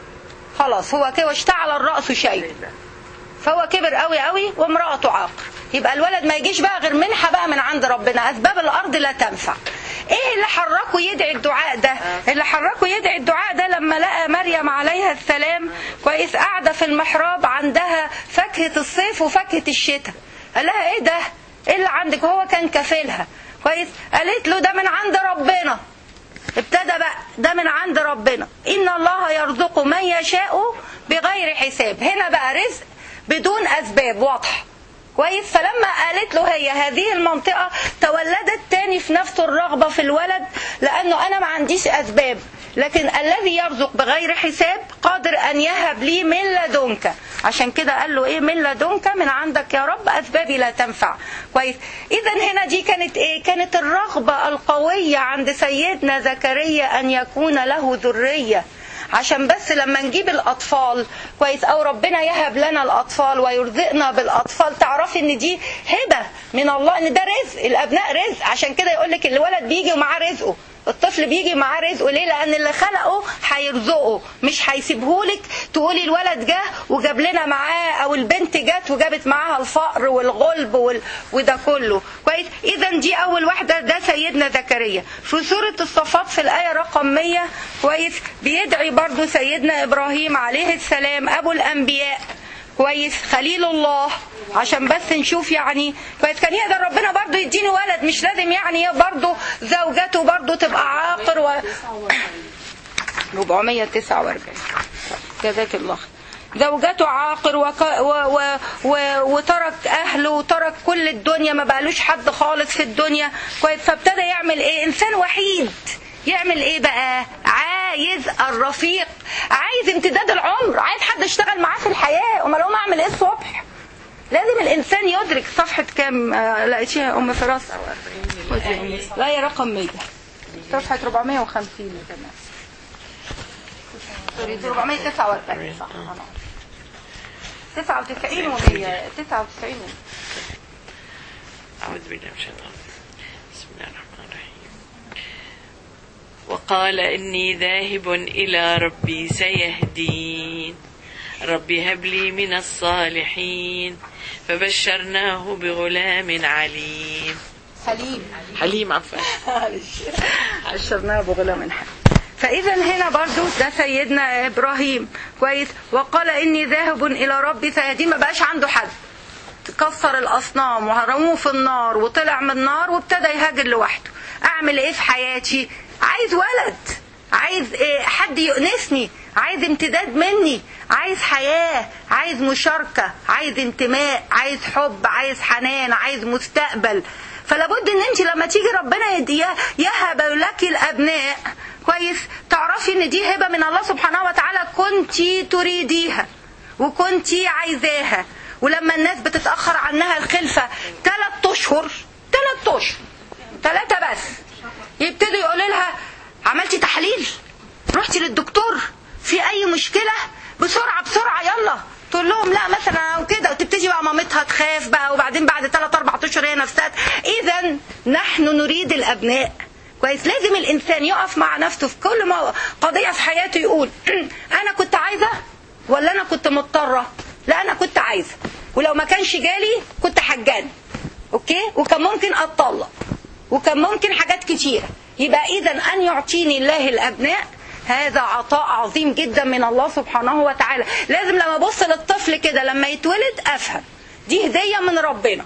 خلاص هو كده اشتعل الرأس شيء فهو كبر قوي قوي وامرأته عاقر يبقى الولد ما يجيش بقى غير منحة بقى من عند ربنا أسباب الأرض لا تنفع ايه اللي حركه يدعي الدعاء ده اللي حركه يدعي الدعاء ده لما لقى مريم عليها السلام كويس قاعدة في المحراب عندها فاكهة الصيف وفاكهة الشتاء قال لها ايه ده ايه اللي عندك وهو كان كافلها كويس قالت له ده من عند ربنا ابتدى بقى ده من عند ربنا ان الله يرزق من يشاء بغير حساب هنا بقى رزق بدون اسباب واضحه كويس فلما قالت له هي هذه المنطقة تولدت تاني في نفسه الرغبة في الولد لأنه أنا ما عنديش أسباب لكن الذي يرزق بغير حساب قادر أن يهب لي من لدنك عشان كده قال له إيه من لدنك من عندك يا رب أسبابي لا تنفع كويس إذا هنا دي كانت إيه كانت الرغبة القوية عند سيدنا زكريا أن يكون له ذرية عشان بس لما نجيب الاطفال كويس او ربنا يهب لنا الاطفال ويرزقنا بالاطفال تعرفي ان دي هبه من الله ان ده رزق الابناء رزق عشان كده يقول لك الولد بيجي ومعاه رزقه الطفل بيجي معاه رزقه ليه لان اللي خلقه هيرزقه مش هيسيبهولك تقولي الولد جه وجاب لنا معاه او البنت جت وجابت معاها الفقر والغلب وال... وده كله كويس اذا دي اول واحده ده سيدنا زكريا في سوره الصفات في الايه رقم 100 كويس بيدعي برضو سيدنا ابراهيم عليه السلام ابو الانبياء كويس خليل الله عشان بس نشوف يعني كويس كان يقدر ربنا برضو يديني ولد مش لازم يعني برضو زوجته برضو تبقى عاقر و 449 جزاك الله خير زوجته عاقر وك... و... و... و... وترك اهله وترك كل الدنيا ما بقالوش حد خالص في الدنيا كويس فابتدى يعمل ايه انسان وحيد يعمل ايه بقى عايز الرفيق عايز امتداد العمر عايز حد يشتغل معاه في الحياه امال هو اعمل ايه الصبح لازم الانسان يدرك صفحه كام آه، لقيتيها ام فراس لا هي رقم 100 صفحه 450 يا جماعه سوري 449 صح أنا. 99 و 100 99 و أعوذ بالله من الشيطان الرجيم. بسم الله الرحمن الرحيم وقال إني ذاهب إلى ربي سيهدين رب هب لي من الصالحين فبشرناه بغلام عليم حليم حليم عفوا معلش عشرناها بغلام حليم فاذا هنا برضو ده سيدنا ابراهيم كويس وقال اني ذاهب الى ربي سيهدين ما بقاش عنده حد كسر الاصنام وهرموه في النار وطلع من النار وابتدى يهاجر لوحده اعمل ايه في حياتي عايز ولد عايز إيه حد يؤنسني عايز امتداد مني عايز حياة عايز مشاركة عايز انتماء عايز حب عايز حنان عايز مستقبل فلابد ان انت لما تيجي ربنا يدي يهب لك الابناء كويس تعرفي ان دي هبه من الله سبحانه وتعالى كنت تريديها وكنت عايزاها ولما الناس بتتاخر عنها الخلفه ثلاث اشهر ثلاث اشهر ثلاثه بس يبتدوا يقولوا لها عملتي تحليل رحتي للدكتور في اي مشكله بسرعه بسرعه يلا تقول لهم لا مثلا او كده وتبتدي بقى مامتها تخاف بقى وبعدين بعد 3 4 اشهر هي نفسها اذا نحن نريد الابناء كويس لازم الانسان يقف مع نفسه في كل ما قضيه في حياته يقول انا كنت عايزه ولا انا كنت مضطره لا انا كنت عايزه ولو ما كانش جالي كنت حجان اوكي وكان ممكن اتطلق وكان ممكن حاجات كتيره يبقى اذا ان يعطيني الله الابناء هذا عطاء عظيم جدا من الله سبحانه وتعالى لازم لما ابص للطفل كده لما يتولد افهم دي هديه من ربنا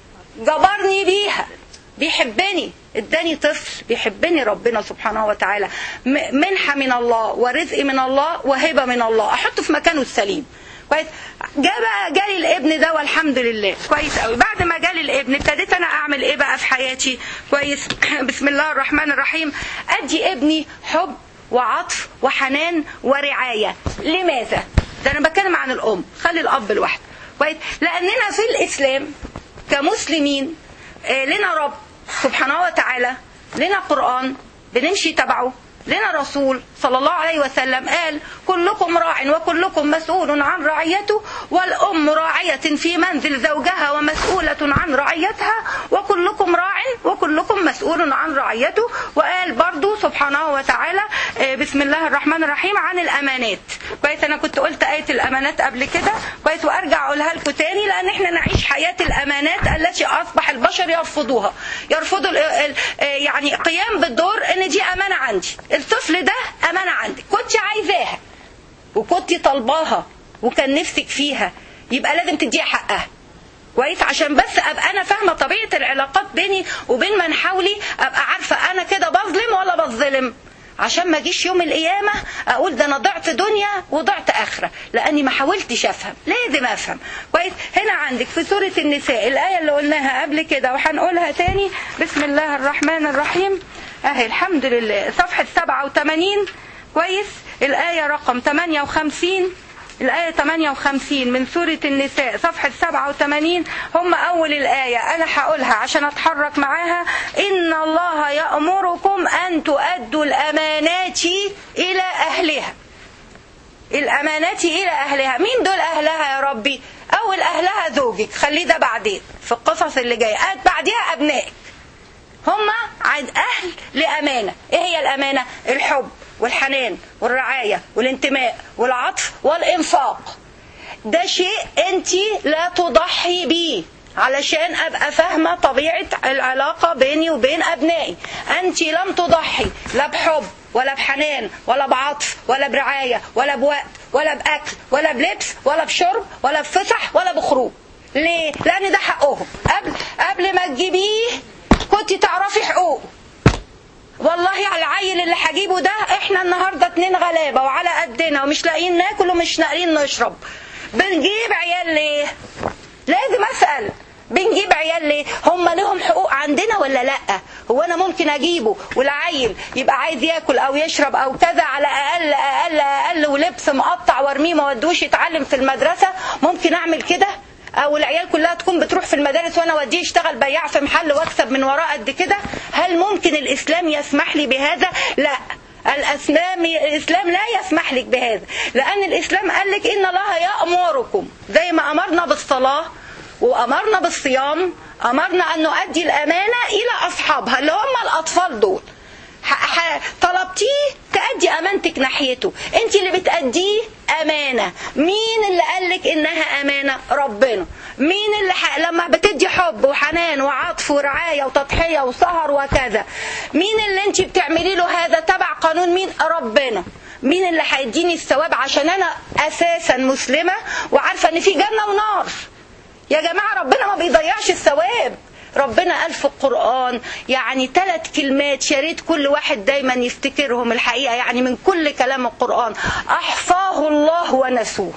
جبرني بيها بيحبني اداني طفل بيحبني ربنا سبحانه وتعالى م- منحه من الله ورزق من الله وهبه من الله احطه في مكانه السليم كويس جاء بقى جالي الابن ده والحمد لله كويس قوي بعد ما جالي الابن ابتديت انا اعمل ايه بقى في حياتي كويس بسم الله الرحمن الرحيم ادي ابني حب وعطف وحنان ورعايه لماذا ده انا بتكلم عن الام خلي الاب لوحده كويس لاننا في الاسلام كمسلمين آه، لنا رب سبحانه وتعالى لنا قرآن بنمشي تبعه لنا رسول صلى الله عليه وسلم قال كلكم راع وكلكم مسؤول عن رعيته والأم راعية في منزل زوجها ومسؤولة عن رعيتها وكلكم راع وكلكم مسؤول عن رعيته وقال برضو سبحانه وتعالى آه، بسم الله الرحمن الرحيم عن الأمانات كويس أنا كنت قلت آية الأمانات قبل كده كويس وأرجع أقولها لكم تاني لأن إحنا نعيش حياة الأمانات التي أصبح البشر يرفضوها يرفضوا ال- ال- آه، يعني قيام بالدور إن دي أمانة عندي الطفل ده أمانة عندي كنت عايزاها وكنت طالباها وكان نفسك فيها يبقى لازم تديها حقها كويس عشان بس ابقى انا فاهمه طبيعه العلاقات بيني وبين من حولي ابقى عارفه انا كده بظلم ولا بظلم عشان ما اجيش يوم القيامه اقول ده انا ضعت دنيا وضعت اخره لاني ما حاولتش افهم لازم افهم كويس هنا عندك في سوره النساء الايه اللي قلناها قبل كده وهنقولها تاني بسم الله الرحمن الرحيم اهي الحمد لله صفحه 87 كويس الآية رقم 58 الآية 58 من سورة النساء صفحة 87 هم أول الآية أنا هقولها عشان أتحرك معاها إن الله يأمركم أن تؤدوا الأمانات إلى أهلها الأمانات إلى أهلها مين دول أهلها يا ربي أول أهلها زوجك خليه ده بعدين في القصص اللي جاية بعديها أبنائك هم عند أهل لأمانة إيه هي الأمانة الحب والحنان والرعاية والانتماء والعطف والإنفاق ده شيء أنت لا تضحي بيه علشان ابقى فاهمه طبيعه العلاقه بيني وبين ابنائي انت لم تضحي لا بحب ولا بحنان ولا بعطف ولا برعايه ولا بوقت ولا باكل ولا بلبس ولا بشرب ولا بفسح ولا بخروج ليه لان ده حقهم قبل قبل ما تجيبيه كنت تعرفي حقوقه والله على العيل اللي هجيبه ده احنا النهارده اتنين غلابه وعلى قدنا ومش لاقيين ناكل ومش لاقيين نشرب بنجيب عيال ليه لازم اسال بنجيب عيال ليه هم لهم حقوق عندنا ولا لا هو انا ممكن اجيبه والعيل يبقى عايز ياكل او يشرب او كذا على اقل اقل اقل ولبس مقطع وارميه ما ودوش يتعلم في المدرسه ممكن اعمل كده او العيال كلها تكون بتروح في المدارس وانا اوديه يشتغل بياع في محل واكسب من وراه قد كده هل ممكن الاسلام يسمح لي بهذا لا الاسلام الاسلام لا يسمح لك بهذا لان الاسلام قال لك ان الله يامركم زي ما امرنا بالصلاه وامرنا بالصيام امرنا ان نؤدي الامانه الى اصحابها اللي هم الاطفال دول ح- ح- طلبتيه تأدي أمانتك ناحيته أنت اللي بتأديه امانه مين اللي قالك انها امانه ربنا مين اللي ح... لما بتدي حب وحنان وعطف ورعايه وتضحيه وسهر وكذا مين اللي انت بتعملي له هذا تبع قانون مين ربنا مين اللي هيديني الثواب عشان انا اساسا مسلمه وعارفه ان في جنه ونار يا جماعه ربنا ما بيضيعش الثواب ربنا قال في القرآن يعني ثلاث كلمات يا ريت كل واحد دايما يفتكرهم الحقيقة يعني من كل كلام القرآن أحصاه الله ونسوه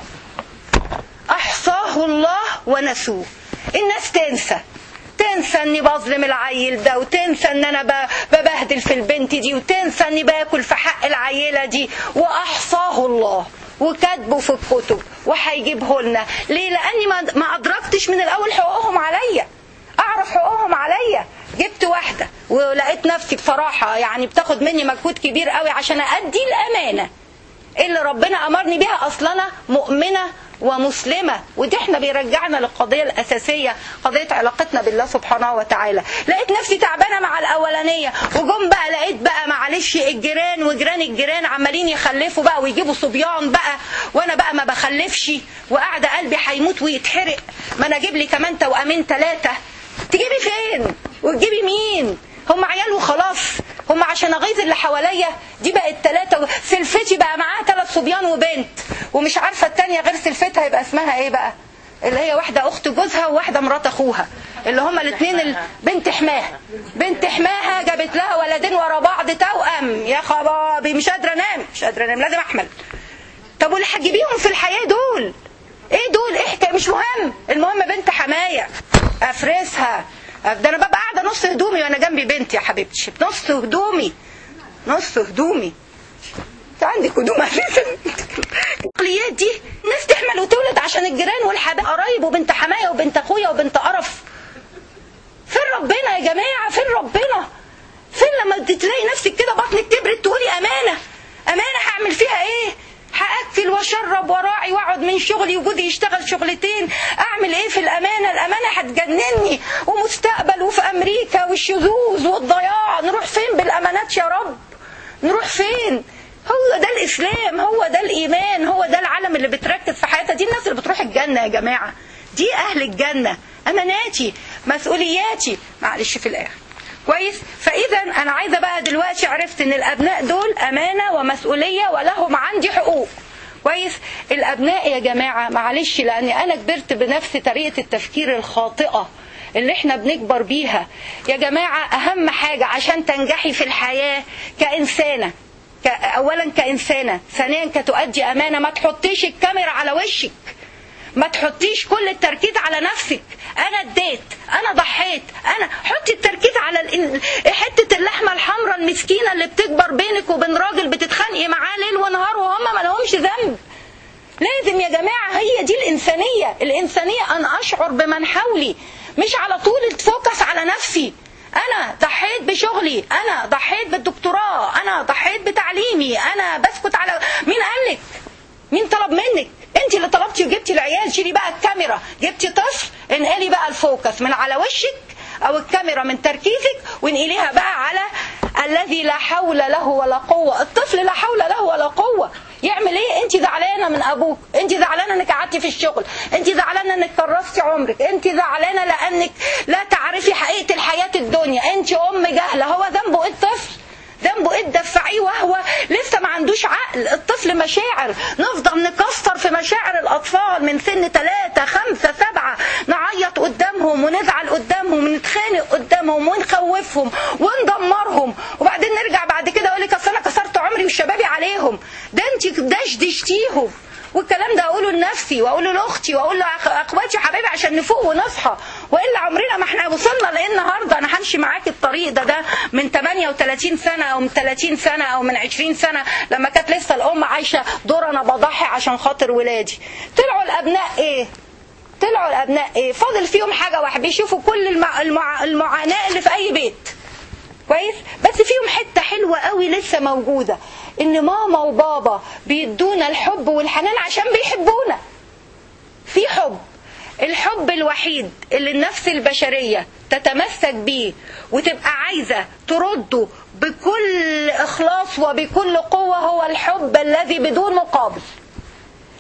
أحصاه الله ونسوه الناس تنسى تنسى اني بظلم العيل ده وتنسى ان انا ببهدل في البنت دي وتنسى اني باكل في حق العيله دي واحصاه الله وكاتبه في الكتب وهيجيبه لنا ليه لاني ما ادركتش من الاول حقوقهم عليا اعرف حقوقهم عليا جبت واحده ولقيت نفسي بصراحه يعني بتاخد مني مجهود كبير قوي عشان ادي الامانه اللي ربنا امرني بيها اصلا انا مؤمنه ومسلمة ودي احنا بيرجعنا للقضية الأساسية قضية علاقتنا بالله سبحانه وتعالى لقيت نفسي تعبانة مع الأولانية وجم بقى لقيت بقى معلش الجيران وجيران الجيران عمالين يخلفوا بقى ويجيبوا صبيان بقى وأنا بقى ما بخلفش وقاعدة قلبي هيموت ويتحرق ما أنا أجيب لي كمان توأمين ثلاثة تجيبي فين وتجيبي مين هم عيال وخلاص هم عشان اغيظ اللي حواليا دي بقت ثلاثة سلفتي بقى معاها ثلاث صبيان وبنت ومش عارفة التانية غير سلفتها يبقى اسمها ايه بقى اللي هي واحدة اخت جوزها وواحدة مرات اخوها اللي هما الاثنين ال... بنت حماها بنت حماها جابت لها ولدين ورا بعض توأم يا خبابي مش قادرة انام مش قادرة انام لازم احمل طب واللي هتجيبيهم في الحياة دول ايه دول ايه حكاية مش مهم المهم بنت حماية افرسها ده انا ببقى قاعده نص هدومي وانا جنبي بنتي يا حبيبتي نص هدومي نص هدومي انت عندك هدوم اساسا العقليات دي الناس تحمل وتولد عشان الجيران والحبايب قرايب وبنت حمايه وبنت اخويا وبنت قرف فين ربنا يا جماعه فين ربنا فين لما تلاقي نفسك كده بطنك كبرت تقولي امانه امانه هعمل فيها ايه هاكل واشرب وراعي واقعد من شغلي وجوزي يشتغل شغلتين اعمل ايه في الامانه الامانه هتجنني ومستقبل وفي امريكا والشذوذ والضياع نروح فين بالامانات يا رب نروح فين هو ده الاسلام هو ده الايمان هو ده العالم اللي بتركز في حياتها دي الناس اللي بتروح الجنه يا جماعه دي اهل الجنه اماناتي مسؤولياتي معلش في الاخر كويس فاذا انا عايزه بقى دلوقتي عرفت ان الابناء دول امانه ومسؤوليه ولهم عندي حقوق كويس الابناء يا جماعه معلش لاني انا كبرت بنفس طريقه التفكير الخاطئه اللي احنا بنكبر بيها يا جماعه اهم حاجه عشان تنجحي في الحياه كانسانه اولا كانسانه ثانيا كتؤدي امانه ما تحطيش الكاميرا على وشك ما تحطيش كل التركيز على نفسك انا اديت انا ضحيت انا حطي التركيز على ال... حته اللحمه الحمراء المسكينه اللي بتكبر بينك وبين راجل بتتخانقي معاه ليل ونهار وهم ما لهمش ذنب لازم يا جماعه هي دي الانسانيه الانسانيه ان اشعر بمن حولي مش على طول الفوكس على نفسي انا ضحيت بشغلي انا ضحيت بالدكتوراه انا ضحيت بتعليمي انا بسكت على مين قالك مين طلب منك انت اللي طلبتي وجبتي العيال شيلي بقى الكاميرا جبتي طفل انقلي بقى الفوكس من على وشك او الكاميرا من تركيزك وانقليها بقى على الذي لا حول له ولا قوة الطفل لا حول له ولا قوة يعمل ايه انت زعلانه من ابوك انت زعلانه انك قعدتي في الشغل انت زعلانه انك كرستي عمرك انت زعلانه لانك لا تعرفي حقيقه الحياه الدنيا انت ام جهله هو ذنبه ايه الطفل ذنبه ايه تدفعيه وهو لسه ما عندوش عقل الطفل مشاعر نفضل نكسر في مشاعر الاطفال من سن ثلاثة خمسة سبعة نعيط قدامهم ونزعل قدامهم ونتخانق قدامهم ونخوفهم وندمرهم وبعدين نرجع بعد كده اقول لك اصل انا كسرت عمري وشبابي عليهم ده انت دشدشتيهم والكلام ده اقوله لنفسي واقوله لاختي واقول لاخواتي حبايبي عشان نفوق ونصحى والا عمرنا ما احنا وصلنا لايه النهارده انا همشي معاكي الطريق ده ده من 38 سنه او من 30 سنه او من 20 سنه لما كانت لسه الام عايشه دور انا بضحي عشان خاطر ولادي طلعوا الابناء ايه طلعوا الابناء ايه فاضل فيهم حاجه واحده بيشوفوا كل المع... المع... المعاناه اللي في اي بيت كويس بس فيهم حته حلوه قوي لسه موجوده ان ماما وبابا بيدونا الحب والحنان عشان بيحبونا في حب الحب الوحيد اللي النفس البشرية تتمسك بيه وتبقى عايزة ترده بكل إخلاص وبكل قوة هو الحب الذي بدون مقابل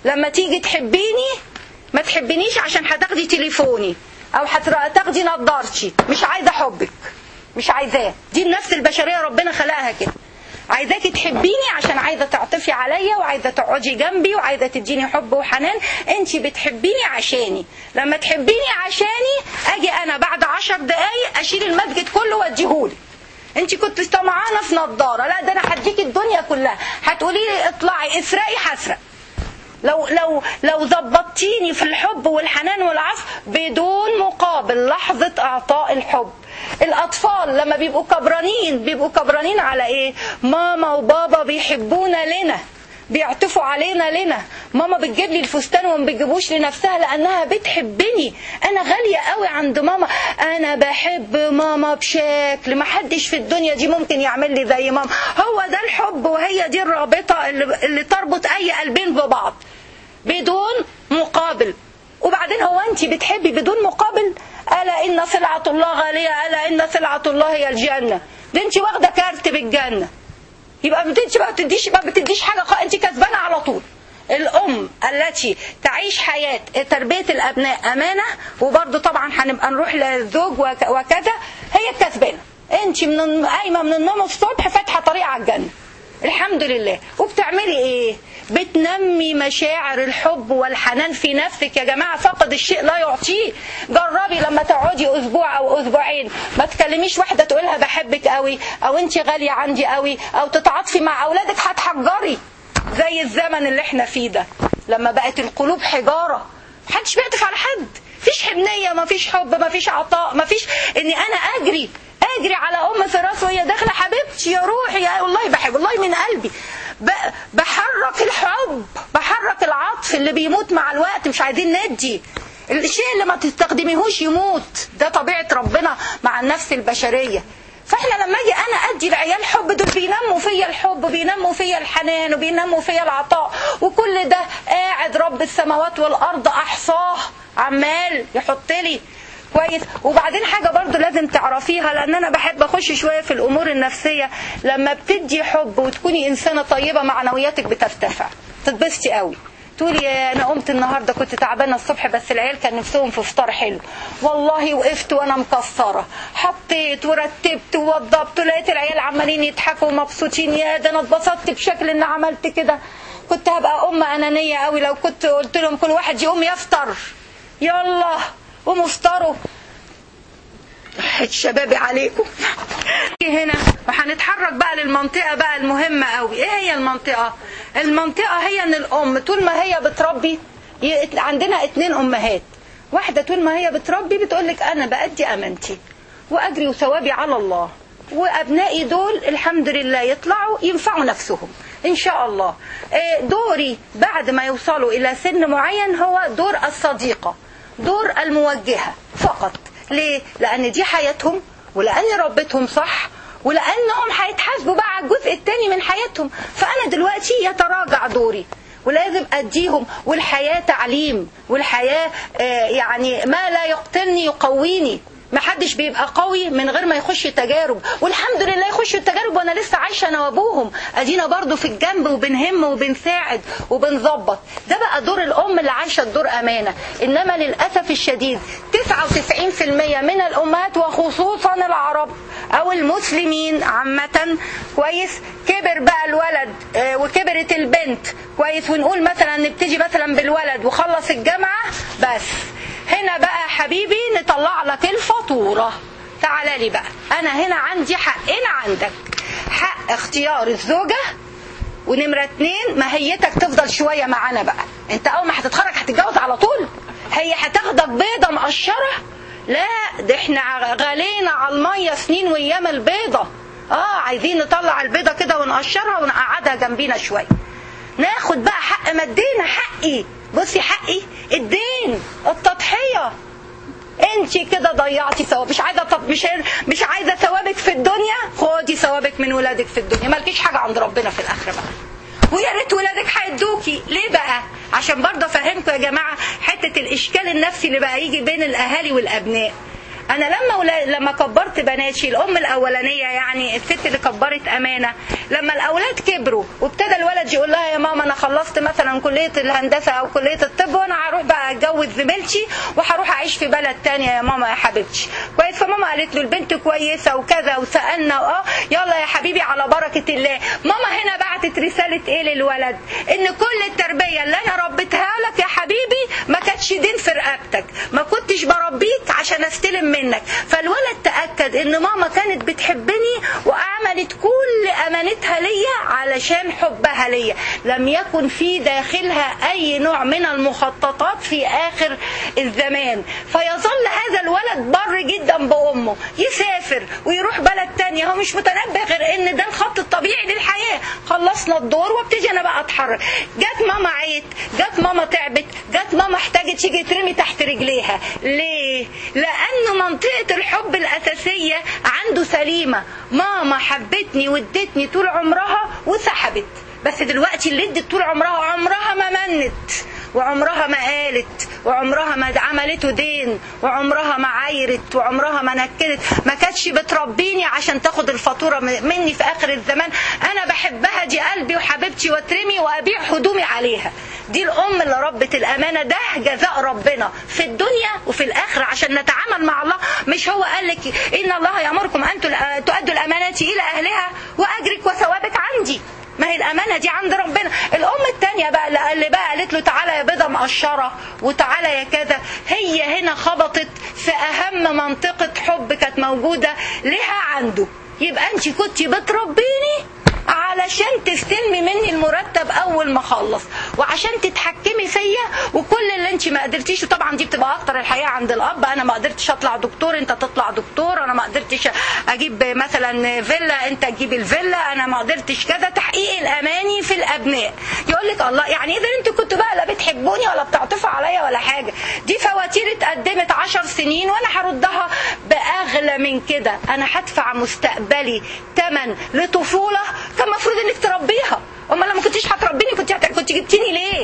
لما تيجي تحبيني ما تحبنيش عشان هتاخدي تليفوني او هتاخدي نضارتي مش عايزه حبك مش عايزاه دي النفس البشريه ربنا خلقها كده عايزاكي تحبيني عشان عايزه تعطفي عليا وعايزه تقعدي جنبي وعايزه تديني حب وحنان انت بتحبيني عشاني لما تحبيني عشاني اجي انا بعد عشر دقايق اشيل المسجد كله واديهولك انت كنت طمعانه في نضاره لا ده انا هديكي الدنيا كلها هتقولي لي اطلعي اسرقي هسرق لو لو لو ظبطتيني في الحب والحنان والعطف بدون مقابل لحظه اعطاء الحب الاطفال لما بيبقوا كبرانين بيبقوا كبرانين على ايه ماما وبابا بيحبونا لنا بيعطفوا علينا لنا ماما بتجيب لي الفستان وما بتجيبوش لنفسها لانها بتحبني انا غاليه قوي عند ماما انا بحب ماما بشكل ما حدش في الدنيا دي ممكن يعمل لي زي ماما هو ده الحب وهي دي الرابطه اللي, اللي تربط اي قلبين ببعض بدون مقابل وبعدين هو انت بتحبي بدون مقابل الا ان سلعه الله غاليه الا ان سلعه الله هي الجنه ده انت واخده كارت بالجنه يبقى انت ما بتديش ما بتديش حاجه خالص انت كسبانه على طول الام التي تعيش حياه تربيه الابناء امانه وبرده طبعا هنبقى نروح للزوج وكذا هي الكسبانه انت من قايمه من النوم الصبح فاتحه طريق على الجنه الحمد لله وبتعملي ايه بتنمي مشاعر الحب والحنان في نفسك يا جماعة فقد الشيء لا يعطيه جربي لما تقعدي اسبوع او اسبوعين ما تكلميش واحدة تقولها بحبك قوي او انت غالية عندي قوي او تتعاطفي مع اولادك هتحجري زي الزمن اللي احنا فيه ده لما بقت القلوب حجارة محدش بيعطف على حد مفيش حنية مفيش حب مفيش عطاء مفيش اني انا اجري اجري على ام فراس وهي داخله حبيبتي يا روحي يا والله بحب والله من قلبي بحرك الحب بحرك العطف اللي بيموت مع الوقت مش عايزين ندي الشيء اللي ما تستخدميهوش يموت ده طبيعه ربنا مع النفس البشريه فاحنا لما اجي انا ادي العيال حب دول بينموا فيا الحب بينموا فيا الحنان وبينموا فيا العطاء وكل ده قاعد رب السماوات والارض احصاه عمال يحط لي كويس وبعدين حاجة برضو لازم تعرفيها لأن أنا بحب أخش شوية في الأمور النفسية لما بتدي حب وتكوني إنسانة طيبة معنوياتك بترتفع تتبسطي قوي تقولي يا انا قمت النهارده كنت تعبانه الصبح بس العيال كان نفسهم في فطار حلو والله وقفت وانا مكسره حطيت ورتبت ووضبت ولقيت العيال عمالين يضحكوا ومبسوطين يا ده انا اتبسطت بشكل ان عملت كده كنت هبقى ام انانيه قوي لو كنت قلت لهم كل واحد يقوم يفطر يلا قوموا افطروا الشباب عليكم هنا وهنتحرك بقى للمنطقة بقى المهمة قوي ايه هي المنطقة المنطقة هي ان الام طول ما هي بتربي عندنا اتنين امهات واحدة طول ما هي بتربي بتقولك انا بأدي امانتي واجري وثوابي على الله وابنائي دول الحمد لله يطلعوا ينفعوا نفسهم ان شاء الله دوري بعد ما يوصلوا الى سن معين هو دور الصديقة دور الموجهة فقط ليه؟ لأن دي حياتهم ولأن ربتهم صح ولأنهم هيتحاسبوا بقى على الجزء الثاني من حياتهم فأنا دلوقتي يتراجع دوري ولازم أديهم والحياة تعليم والحياة يعني ما لا يقتلني يقويني ما حدش بيبقى قوي من غير ما يخش تجارب والحمد لله يخش التجارب وانا لسه عايشه انا وابوهم ادينا برضو في الجنب وبنهم وبنساعد وبنظبط ده بقى دور الام اللي عايشه الدور امانه انما للاسف الشديد 99% من الامهات وخصوصا العرب او المسلمين عامه كويس كبر بقى الولد وكبرت البنت كويس ونقول مثلا نبتدي مثلا بالولد وخلص الجامعه بس هنا بقى حبيبي نطلع لك الفاتورة تعالى لي بقى انا هنا عندي حقين عندك حق اختيار الزوجة ونمرة اتنين ماهيتك تفضل شوية معانا بقى انت اول ما هتتخرج هتتجوز على طول هي هتاخدك بيضة مقشرة لا ده احنا غالينا على المية سنين وايام البيضة اه عايزين نطلع البيضة كده ونقشرها ونقعدها جنبينا شوية ناخد بقى حق مدينا حقي بصي حقي الدين التضحية انت كده ضيعتي ثواب مش عايزه طب مش مش عايزه ثوابك في الدنيا خدي ثوابك من ولادك في الدنيا مالكيش حاجه عند ربنا في الاخره بقى ويا ريت ولادك هيدوكي ليه بقى عشان برضه افهمكم يا جماعه حته الاشكال النفسي اللي بقى يجي بين الاهالي والابناء انا لما ولا... لما كبرت بناتي الام الاولانيه يعني الست اللي كبرت امانه لما الاولاد كبروا وابتدى الولد يقول لها يا ماما انا خلصت مثلا كليه الهندسه او كليه الطب وانا هروح بقى اتجوز زميلتي وهروح اعيش في بلد تانية يا ماما يا حبيبتي كويس فماما قالت له البنت كويسه وكذا وسالنا اه يلا يا حبيبي على بركه الله ماما هنا بعتت رساله ايه للولد ان كل التربيه اللي انا ربيتها لك يا حبيبي ما كانتش دين في رقبتك ما كنتش بربيك عشان استلم منك فالولد تاكد ان ماما كانت بتحبني وعملت كل امانتها ليا علشان حبها ليا لم يكن في داخلها اي نوع من المخططات في اخر الزمان فيظل هذا الولد بر جدا بامه يسافر ويروح بلد تانية هو مش متنبه غير ان ده الخط الطبيعي للحياه خلصنا الدور وابتدي انا بقى اتحرك جت ماما عيت جت ماما تعبت جت ماما احتاجت تيجي ترمي تحت رجليها ليه لان منطقه الحب الاساسيه عنده سليمه ماما حبتني وادتني طول عمرها وسحبت بس دلوقتي اللي ادت طول عمرها عمرها ما منت وعمرها ما قالت وعمرها ما عملته دين وعمرها ما عايرت وعمرها ما نكدت ما كانتش بتربيني عشان تاخد الفاتورة مني في آخر الزمان أنا بحبها دي قلبي وحبيبتي واترمي وأبيع هدومي عليها دي الأم اللي ربت الأمانة ده جزاء ربنا في الدنيا وفي الآخرة عشان نتعامل مع الله مش هو قال لك إن الله يأمركم أن تؤدوا الأمانة إلى أهلها وأجرك وثوابك عندي ما هي الامانه دي عند ربنا الام التانية بقى اللي بقى قالت له تعالى يا بيضه مقشره وتعالى يا كذا هي هنا خبطت في اهم منطقه حب كانت موجوده لها عنده يبقى انت كنت بتربيني علشان تستلمي مني المرتب اول ما اخلص وعشان تتحكمي فيا وكل اللي انت ما قدرتيش وطبعا دي بتبقى اكتر الحقيقه عند الاب انا ما قدرتش اطلع دكتور انت تطلع دكتور انا ما قدرتش اجيب مثلا فيلا انت تجيب الفيلا انا ما قدرتش كذا تحقيق الاماني في الابناء يقول لك الله يعني اذا انتوا كنتوا بقى لا بتحبوني ولا بتعطفوا عليا ولا حاجه دي فواتير اتقدمت عشر سنين وانا هردها باغلى من كده انا هدفع مستقبلي ثمن لطفوله كان المفروض انك تربيها امال لما كنتيش هتربيني كنت هت... كنت جبتيني ليه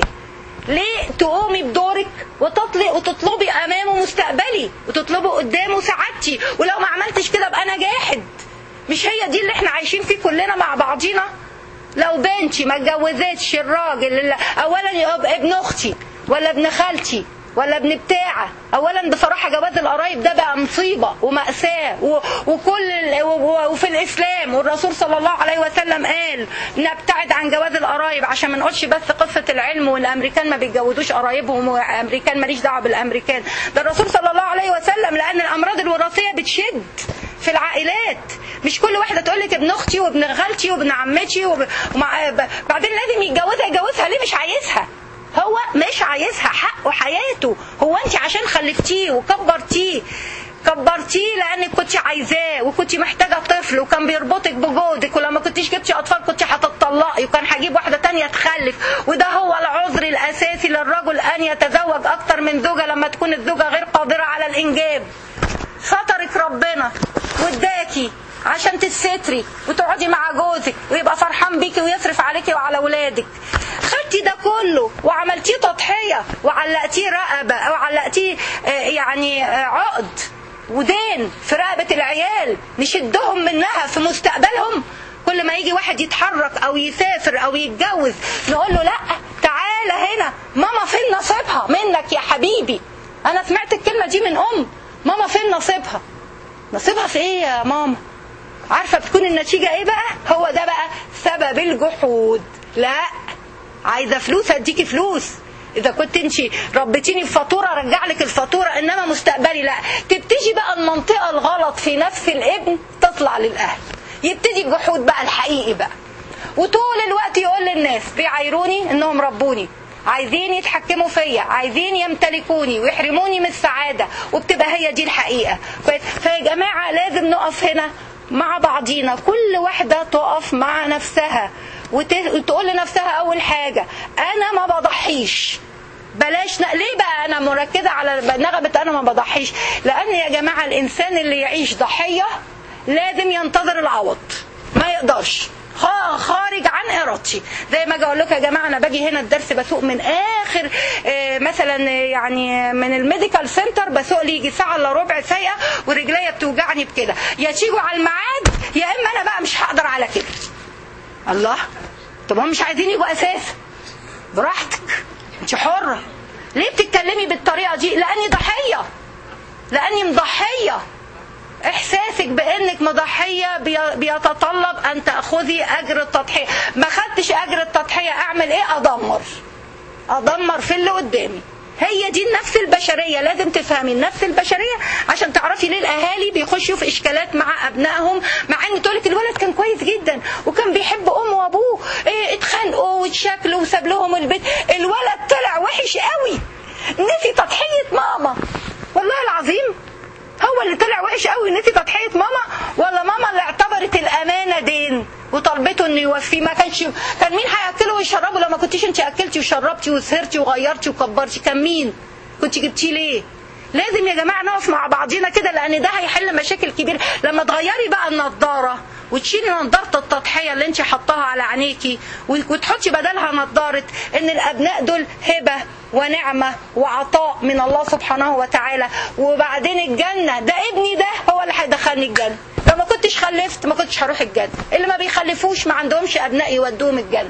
ليه تقومي بدورك وتطلي وتطلبي امامه مستقبلي وتطلبي قدامه سعادتي ولو ما عملتش كده ابقى انا جاحد مش هي دي اللي احنا عايشين فيه كلنا مع بعضينا لو بنتي ما اتجوزتش الراجل اللي اولا يبقى ابن اختي ولا ابن خالتي ولا ابن بتاعه اولا بصراحه جواز القرايب ده بقى مصيبه وماساه وكل وفي الاسلام والرسول صلى الله عليه وسلم قال نبتعد عن جواز القرايب عشان ما نقولش بس قصه العلم والامريكان ما بيتجوزوش قرايبهم والامريكان ماليش دعوه بالامريكان ده الرسول صلى الله عليه وسلم لان الامراض الوراثيه بتشد في العائلات مش كل واحده تقول لك ابن اختي وابن خالتي وابن عمتي وب... ومع... بعدين لازم يتجوزها يتجوزها ليه مش عايزها هو مش عايزها حقه حياته هو انت عشان خلفتيه وكبرتيه كبرتيه لانك كنت عايزاه وكنت محتاجه طفل وكان بيربطك بجودك ولما كنتيش جبتي اطفال كنت هتطلقي وكان هجيب واحده تانية تخلف وده هو العذر الاساسي للرجل ان يتزوج اكتر من زوجه لما تكون الزوجه غير قادره على الانجاب سترك ربنا واداكي عشان تستري وتقعدي مع جوزك ويبقى فرحان بيكي ويصرف عليكي وعلى ولادك خدتي ده كله وعملتيه تضحية وعلقتيه رقبة أو علقتيه يعني عقد ودين في رقبة العيال نشدهم منها في مستقبلهم كل ما يجي واحد يتحرك أو يسافر أو يتجوز نقول له لا تعالى هنا ماما فين نصيبها منك يا حبيبي أنا سمعت الكلمة دي من أم ماما فين نصيبها نصيبها في إيه يا ماما عارفة بتكون النتيجة إيه بقى هو ده بقى سبب الجحود لا عايزه فلوس هديكي فلوس اذا كنت انت ربيتيني بفاتوره ارجع لك الفاتوره انما مستقبلي لا تبتدي بقى المنطقه الغلط في نفس الابن تطلع للاهل يبتدي الجحود بقى الحقيقي بقى وطول الوقت يقول للناس بيعايروني انهم ربوني عايزين يتحكموا فيا عايزين يمتلكوني ويحرموني من السعاده وبتبقى هي دي الحقيقه فيا جماعه لازم نقف هنا مع بعضينا كل واحده تقف مع نفسها وتقول لنفسها اول حاجه انا ما بضحيش بلاش ن... ليه بقى انا مركزه على نغمه انا ما بضحيش لان يا جماعه الانسان اللي يعيش ضحيه لازم ينتظر العوض ما يقدرش خا- خارج عن ارادتي زي ما اجي اقول لكم يا جماعه انا باجي هنا الدرس بسوق من اخر آه، مثلا آه، يعني من الميديكال سنتر بسوق لي يجي ساعه الا ربع سايقه ورجليا بتوجعني بكده يا تيجوا على الميعاد يا اما انا بقى مش هقدر على كده الله طب هم مش عايزين يجوا اساسا براحتك انت حره ليه بتتكلمي بالطريقه دي لاني ضحيه لاني مضحيه احساسك بانك مضحيه بي- بيتطلب ان تاخذي اجر التضحيه ما خدتش اجر التضحيه اعمل ايه ادمر ادمر في اللي قدامي هي دي النفس البشريه لازم تفهمي النفس البشريه عشان تعرفي ليه الاهالي بيخشوا في اشكالات مع ابنائهم مع ان تقولك الولد كان كويس جدا وكان بيحب امه وابوه إيه اتخانقوا واتشكلوا وساب لهم البيت الولد طلع وحش قوي نسي تضحيه ماما والله العظيم هو اللي طلع وحش قوي نسي تضحيه ماما ولا ماما اللي اعتبرت الامانه دين وطلبته انه يوفيه ما كانش كان مين هياكله ويشربه لما كنتيش انت اكلتي وشربتي وسهرتي وغيرتي وكبرتي كان مين كنت جبتيه ليه لازم يا جماعه نقف مع بعضينا كده لان ده هيحل مشاكل كبيره لما تغيري بقى النضاره وتشيلي نضاره التضحيه اللي انت حطاها على عينيكي وتحطي بدلها نضاره ان الابناء دول هبه ونعمه وعطاء من الله سبحانه وتعالى وبعدين الجنه ده ابني ده هو اللي هيدخلني الجنه لو ما كنتش خلفت ما كنتش هروح الجنه اللي ما بيخلفوش ما عندهمش ابناء يودوهم الجنه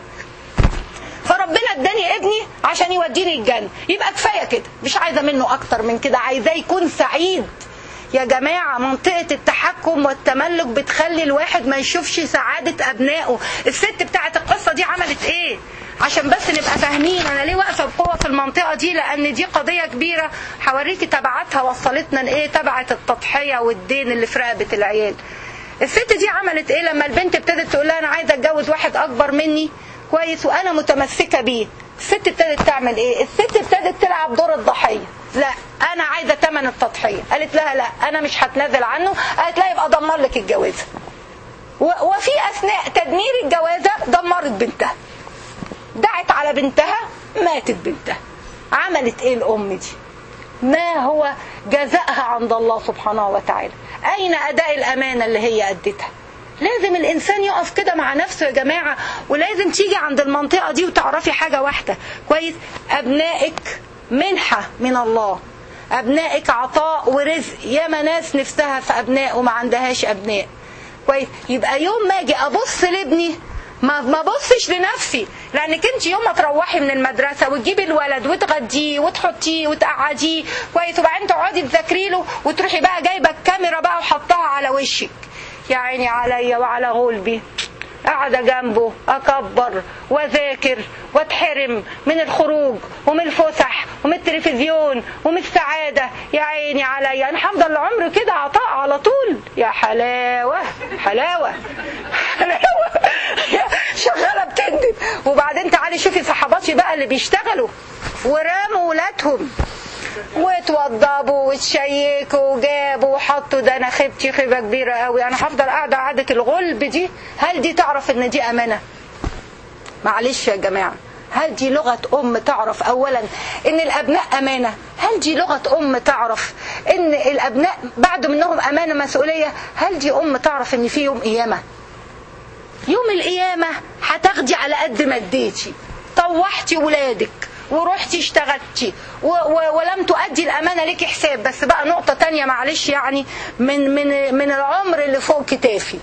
فربنا اداني ابني عشان يوديني الجنة يبقى كفاية كده مش عايزة منه اكتر من كده عايزاه يكون سعيد يا جماعة منطقة التحكم والتملك بتخلي الواحد ما يشوفش سعادة أبنائه الست بتاعت القصة دي عملت إيه عشان بس نبقى فاهمين أنا ليه واقفة بقوة في المنطقة دي لأن دي قضية كبيرة هوريكي تبعاتها وصلتنا لإيه تبعت التضحية والدين اللي في رقبة العيال الست دي عملت إيه لما البنت ابتدت تقول لها أنا عايزة أتجوز واحد أكبر مني كويس وانا متمسكه بيه الست ابتدت تعمل ايه الست ابتدت تلعب دور الضحيه لا انا عايزه ثمن التضحيه قالت لها لا انا مش هتنازل عنه قالت لها يبقى دمر لك الجوازه و- وفي اثناء تدمير الجوازه دمرت بنتها دعت على بنتها ماتت بنتها عملت ايه الام دي ما هو جزاءها عند الله سبحانه وتعالى أين أداء الأمانة اللي هي أدتها لازم الإنسان يقف كده مع نفسه يا جماعة ولازم تيجي عند المنطقة دي وتعرفي حاجة واحدة كويس أبنائك منحة من الله أبنائك عطاء ورزق ياما ناس نفسها في أبناء وما عندهاش أبناء كويس يبقى يوم ما أجي أبص لابني ما ما بصش لنفسي لانك انت يوم ما تروحي من المدرسه وتجيبي الولد وتغديه وتحطيه وتقعديه كويس وبعدين تقعدي تذاكري له وتروحي بقى جايبه الكاميرا بقى وحطها على وشك يا عيني عليا وعلى غلبي قاعده جنبه اكبر واذاكر واتحرم من الخروج ومن الفسح ومن التلفزيون ومن السعاده يا عيني عليا انا هفضل عمري كده عطاء على طول يا حلاوه حلاوه حلاوه شغاله بتندب وبعدين تعالي شوفي صحباتي بقى اللي بيشتغلوا ورموا ولادهم واتوضبوا وتشيكوا وجابوا وحطوا ده انا خيبتي خيبه كبيره قوي انا هفضل قاعده قعده الغلب دي هل دي تعرف ان دي امانه معلش يا جماعه هل دي لغة أم تعرف أولا إن الأبناء أمانة هل دي لغة أم تعرف إن الأبناء بعد منهم أمانة مسؤولية هل دي أم تعرف إن في يوم قيامة يوم القيامة هتاخدي على قد ما اديتي طوحتي ولادك ورحتي اشتغلتي و و ولم تؤدي الأمانة لك حساب بس بقى نقطة تانية معلش يعني من من من العمر اللي فوق كتافي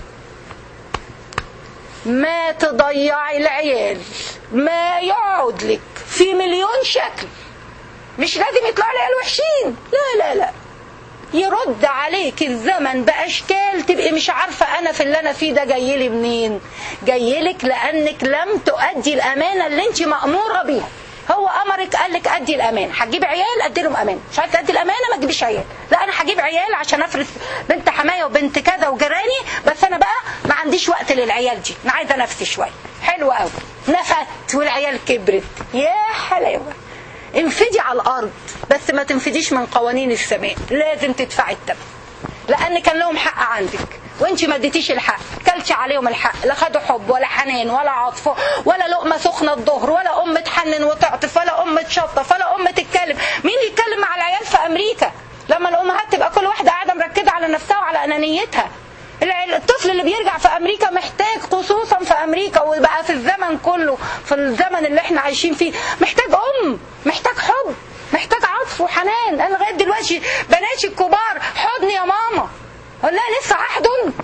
ما تضيعي العيال ما يقعد لك في مليون شكل مش لازم يطلع العيال وحشين لا لا لا يرد عليك الزمن بأشكال تبقي مش عارفة أنا في اللي أنا فيه ده جاي لي منين جاي لك لأنك لم تؤدي الأمانة اللي أنت مأمورة بيها هو امرك قال لك ادي الامان هتجيب عيال ادي لهم امان مش عايز تدي الامانه ما تجيبيش عيال لا انا هجيب عيال عشان افرس بنت حمايه وبنت كذا وجيراني بس انا بقى ما عنديش وقت للعيال دي انا عايزه نفسي شويه حلو قوي نفت والعيال كبرت يا حلاوه انفدي على الارض بس ما تنفديش من قوانين السماء لازم تدفعي الثمن لان كان لهم حق عندك وانت ما اديتيش الحق كلتي عليهم الحق لا خدوا حب ولا حنان ولا عطف ولا لقمه سخنه الظهر ولا ام تحنن وتعطف ولا ام تشطف ولا ام تتكلم مين يتكلم مع العيال في امريكا لما الامهات تبقى كل واحده قاعده مركزه على نفسها وعلى انانيتها الطفل اللي بيرجع في امريكا محتاج خصوصا في امريكا وبقى في الزمن كله في الزمن اللي احنا عايشين فيه محتاج ام محتاج حب محتاج عطف وحنان انا لغايه دلوقتي بناتي الكبار حضن يا ماما اقول لها لسه هحضن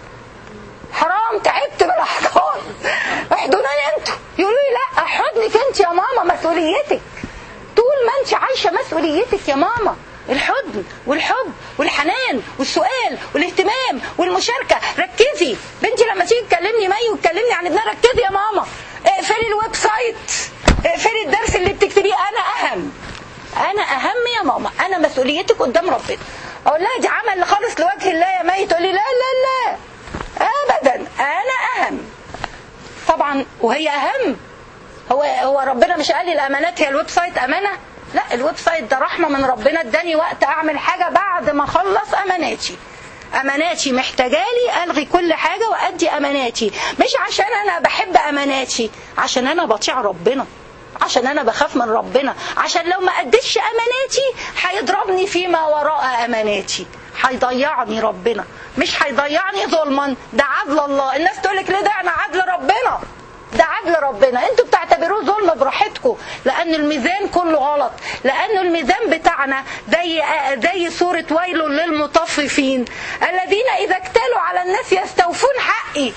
حرام تعبت من الاحضان احضنوني انتوا يقولوا لي لا حضنك انت يا ماما مسؤوليتك طول ما انت عايشه مسؤوليتك يا ماما الحضن والحب والحنان والسؤال والاهتمام والمشاركه ركزي بنتي لما تيجي تكلمني مي وتكلمني عن ابنها ركزي يا ماما اقفلي الويب سايت اقفلي الدرس اللي بتكتبيه انا اهم انا اهم يا ماما انا مسؤوليتك قدام ربنا اقول لها دي عمل خالص لوجه الله يا مي تقول لي لا لا لا ابدا انا اهم طبعا وهي اهم هو هو ربنا مش قال لي الامانات هي الويب سايت امانه لا الويب سايت ده رحمه من ربنا اداني وقت اعمل حاجه بعد ما اخلص اماناتي اماناتي محتاجالي الغي كل حاجه وادي اماناتي مش عشان انا بحب اماناتي عشان انا بطيع ربنا عشان انا بخاف من ربنا عشان لو ما اديتش اماناتي هيضربني فيما وراء اماناتي هيضيعني ربنا مش هيضيعني ظلما ده عدل الله الناس تقول لك ليه ده انا عدل ربنا ده عدل ربنا انتوا بتعتبروه ظلم براحتكم لان الميزان كله غلط لان الميزان بتاعنا زي زي سوره ويل للمطففين الذين اذا اكتالوا على الناس يستوفون حقي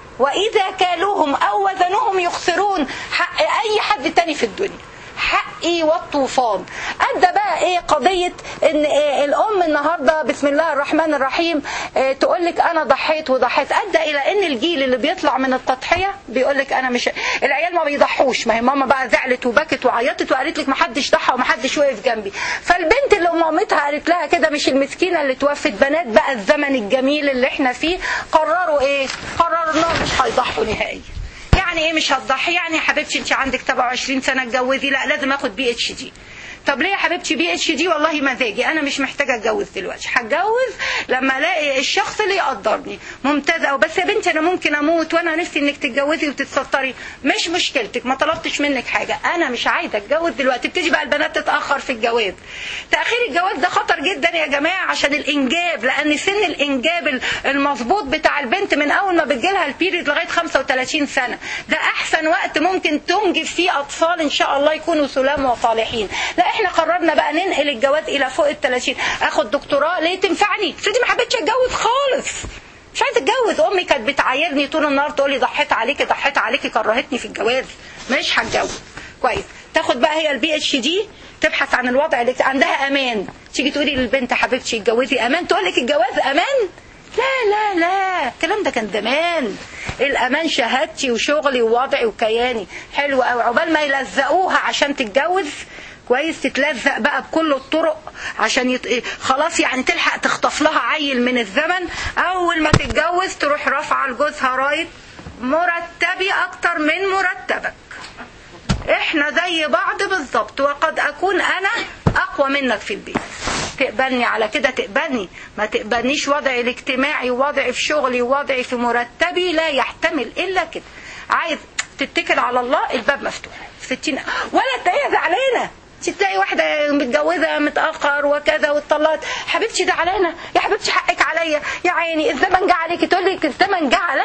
واذا كالوهم او وزنهم يخسرون حق اي حد تاني في الدنيا حقي والطوفان ادى بقى ايه قضيه ان إيه الام النهارده بسم الله الرحمن الرحيم إيه تقول لك انا ضحيت وضحيت ادى الى ان الجيل اللي بيطلع من التضحيه بيقول لك انا مش العيال ما بيضحوش ما هي ماما بقى زعلت وبكت وعيطت وقالت لك ما حدش ضحى وما حدش وقف جنبي فالبنت اللي مامتها قالت لها كده مش المسكينه اللي توفت بنات بقى الزمن الجميل اللي احنا فيه قرروا ايه قرروا انهم مش هيضحوا نهائيا يعني ايه مش هتضحي يعني يا حبيبتي انت عندك 27 سنه اتجوزي لا لازم اخد بي اتش دي طب ليه يا حبيبتي بي اتش دي والله مزاجي انا مش محتاجه اتجوز دلوقتي هتجوز لما الاقي الشخص اللي يقدرني ممتازه بس يا بنتي انا ممكن اموت وانا نفسي انك تتجوزي وتتستري مش مشكلتك ما طلبتش منك حاجه انا مش عايزه اتجوز دلوقتي تبتدي بقى البنات تتاخر في الجواز تاخير الجواز ده خطر جدا يا جماعه عشان الانجاب لان سن الانجاب المظبوط بتاع البنت من اول ما بتجيلها البيريد لغايه 35 سنه ده احسن وقت ممكن تنجب فيه اطفال ان شاء الله يكونوا سلام وصالحين لا احنا قررنا بقى ننقل الجواز الى فوق ال 30 اخد دكتوراه ليه تنفعني افرضي ما حبيتش اتجوز خالص مش عايزه اتجوز امي كانت بتعايرني طول النهار تقول لي ضحيت عليكي ضحيت عليكي كرهتني في الجواز مش هتجوز كويس تاخد بقى هي البي اتش دي تبحث عن الوضع اللي عندها امان تيجي تقولي للبنت حبيبتي اتجوزي امان تقول لك الجواز امان لا لا لا الكلام ده كان زمان الامان شهادتي وشغلي ووضعي وكياني حلو قوي عقبال ما يلزقوها عشان تتجوز كويس تتلزق بقى بكل الطرق عشان يط... خلاص يعني تلحق تخطف لها عيل من الزمن اول ما تتجوز تروح رافعه لجوزها رايت مرتبي اكتر من مرتبك احنا زي بعض بالظبط وقد اكون انا اقوى منك في البيت تقبلني على كده تقبلني ما تقبلنيش وضعي الاجتماعي ووضعي في شغلي ووضعي في مرتبي لا يحتمل الا كده عايز تتكل على الله الباب مفتوح ستين ولا تلاقيها زعلانه تلاقي واحده متجوزه متاخر وكذا واتطلقت حبيبتي ده علينا يا حبيبتي حقك عليا يا عيني الزمن جه عليكي تقول لي الزمن جه عليا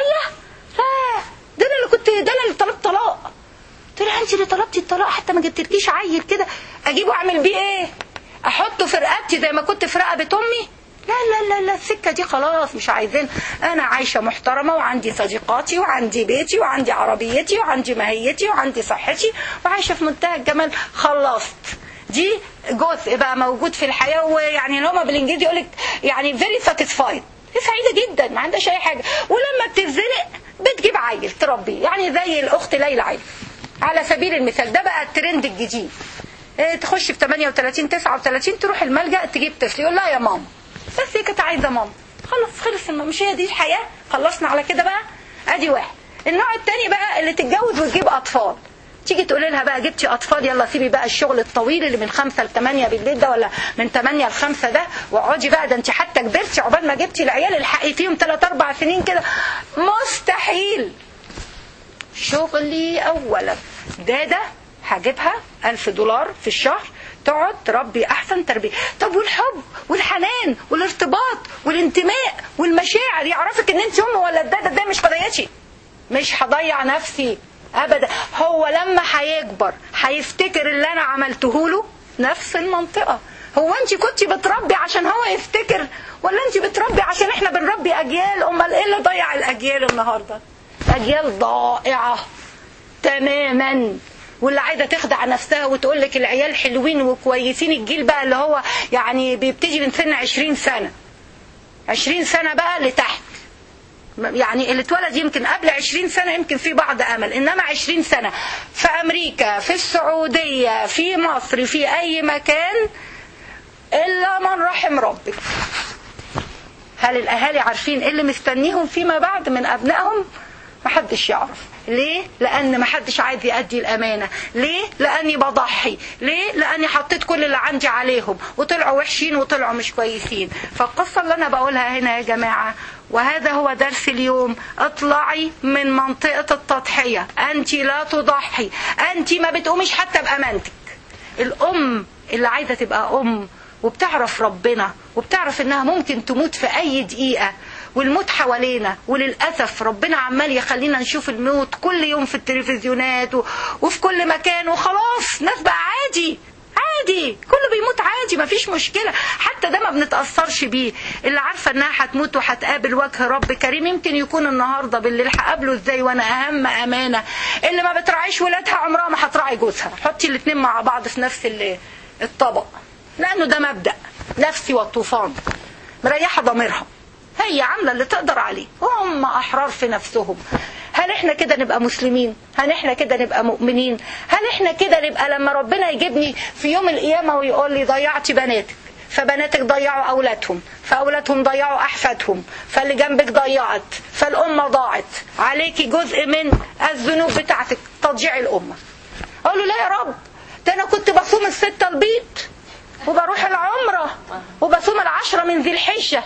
لا ده انا اللي كنت ده انا اللي طلبت طلاق قلت لها انت اللي طلبتي الطلاق حتى ما جبتلكيش عيل كده اجيبه اعمل بيه ايه احطه في رقبتي زي ما كنت في رقبه امي لا لا لا لا السكه دي خلاص مش عايزين انا عايشه محترمه وعندي صديقاتي وعندي بيتي وعندي عربيتي وعندي ماهيتي وعندي صحتي وعايشه في منتهى الجمال خلصت دي جزء بقى موجود في الحياه ويعني هما بالانجليزي يقول لك يعني فيري ساتيسفايد سعيده جدا ما عندهاش اي حاجه ولما بتتزنق بتجيب عيل تربيه يعني زي الاخت ليلى عيل على سبيل المثال ده بقى الترند الجديد إيه تخش في 38 39 تروح الملجأ تجيب طفل يقول لا يا ماما بس هي كانت عايزه ماما خلاص خلص مش هي دي الحياه خلصنا على كده بقى ادي واحد النوع الثاني بقى اللي تتجوز وتجيب اطفال تيجي تقولي لها بقى جبتي اطفال يلا سيبي بقى الشغل الطويل اللي من خمسة ل 8 بالليل ده ولا من 8 ل 5 ده واقعدي بقى ده انت حتى كبرتي عقبال ما جبتي العيال الحقي فيهم 3 4 سنين كده مستحيل شغلي اولا ده ده هجيبها ألف دولار في الشهر تقعد تربي احسن تربيه طب والحب والحنان والارتباط والانتماء والمشاعر يعرفك ان انت ام ولا ده ده, ده مش قضيتي مش هضيع نفسي ابدا هو لما هيكبر هيفتكر اللي انا عملته له نفس المنطقه هو انت كنت بتربي عشان هو يفتكر ولا انت بتربي عشان احنا بنربي اجيال امال ايه اللي ضيع الاجيال النهارده اجيال ضائعه تماما واللي عايزه تخدع نفسها وتقول لك العيال حلوين وكويسين الجيل بقى اللي هو يعني بيبتدي من سن 20 سنه 20 سنه بقى لتحت يعني اللي اتولد يمكن قبل 20 سنة يمكن في بعض أمل إنما 20 سنة في أمريكا في السعودية في مصر في أي مكان إلا من رحم ربك هل الأهالي عارفين إيه اللي مستنيهم فيما بعد من أبنائهم محدش يعرف ليه؟ لأن محدش عايز يأدي الأمانة ليه؟ لأني بضحي ليه؟ لأني حطيت كل اللي عندي عليهم وطلعوا وحشين وطلعوا مش كويسين فالقصة اللي أنا بقولها هنا يا جماعة وهذا هو درس اليوم اطلعي من منطقة التضحية أنت لا تضحي أنت ما بتقوميش حتى بأمانتك الأم اللي عايزة تبقى أم وبتعرف ربنا وبتعرف انها ممكن تموت في اي دقيقة والموت حوالينا وللأسف ربنا عمال يخلينا نشوف الموت كل يوم في التلفزيونات و... وفي كل مكان وخلاص ناس بقى عادي عادي كله بيموت عادي مفيش مشكلة حتى ده ما بنتأثرش بيه اللي عارفة انها هتموت وهتقابل وجه رب كريم يمكن يكون النهاردة بالليل هقابله ازاي وانا اهم امانة اللي ما بتراعيش ولادها عمرها ما هتراعي جوزها حطي الاتنين مع بعض في نفس الطبق لانه ده مبدأ نفسي والطوفان مريحة ضميرها هي عاملة اللي تقدر عليه وهم أحرار في نفسهم هل احنا كده نبقى مسلمين هل احنا كده نبقى مؤمنين هل احنا كده نبقى لما ربنا يجيبني في يوم القيامة ويقول لي ضيعتي بناتك فبناتك ضيعوا أولادهم فأولادهم ضيعوا أحفادهم فاللي جنبك ضيعت فالأمة ضاعت عليكي جزء من الذنوب بتاعتك تضييع الأمة أقول له لا يا رب ده أنا كنت بصوم الستة البيض وبروح العمرة وبصوم العشرة من ذي الحجة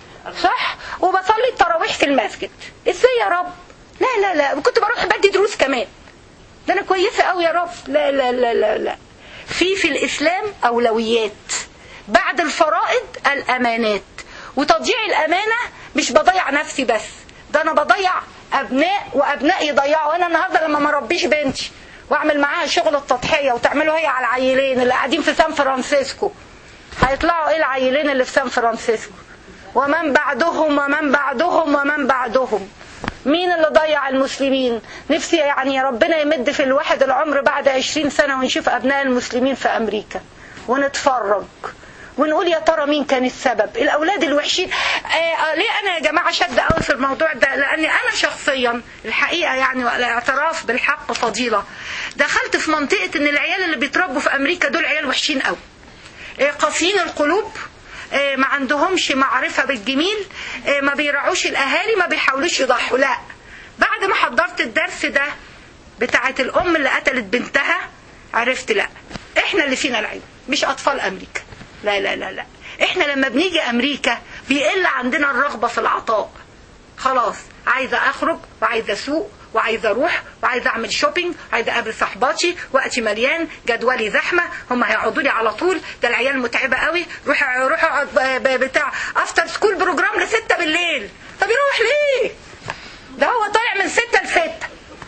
صح وبصلي التراويح في المسجد ازاي يا رب لا لا لا وكنت بروح بدي دروس كمان ده انا كويسه قوي يا رب لا لا لا لا لا في في الاسلام اولويات بعد الفرائض الامانات وتضييع الامانه مش بضيع نفسي بس ده انا بضيع ابناء وابناء يضيعوا انا النهارده لما ما ربيش بنتي واعمل معاها شغل التضحيه وتعمله هي على العيلين اللي قاعدين في سان فرانسيسكو هيطلعوا ايه العيلين اللي في سان فرانسيسكو ومن بعدهم ومن بعدهم ومن بعدهم مين اللي ضيع المسلمين نفسي يعني ربنا يمد في الواحد العمر بعد عشرين سنة ونشوف أبناء المسلمين في أمريكا ونتفرج ونقول يا ترى مين كان السبب الاولاد الوحشين آه ليه انا يا جماعه شد قوي في الموضوع ده لاني انا شخصيا الحقيقه يعني والاعتراف بالحق فضيله دخلت في منطقه ان العيال اللي بيتربوا في امريكا دول عيال وحشين قوي آه قاسيين القلوب آه ما عندهمش معرفه بالجميل ما بيرعوش الاهالي ما بيحاولوش يضحوا لا بعد ما حضرت الدرس ده بتاعت الام اللي قتلت بنتها عرفت لا احنا اللي فينا العيب مش اطفال امريكا لا لا لا لا احنا لما بنيجي امريكا بيقل عندنا الرغبة في العطاء خلاص عايزة اخرج وعايزة اسوق وعايزة اروح وعايزة اعمل شوبينج وعايزة اقابل صحباتي وقتي مليان جدولي زحمة هم هيقعدوا لي على طول ده العيال متعبة قوي روح روح اقعد بتاع افتر سكول بروجرام لستة بالليل طب يروح ليه ده هو طالع من ستة لستة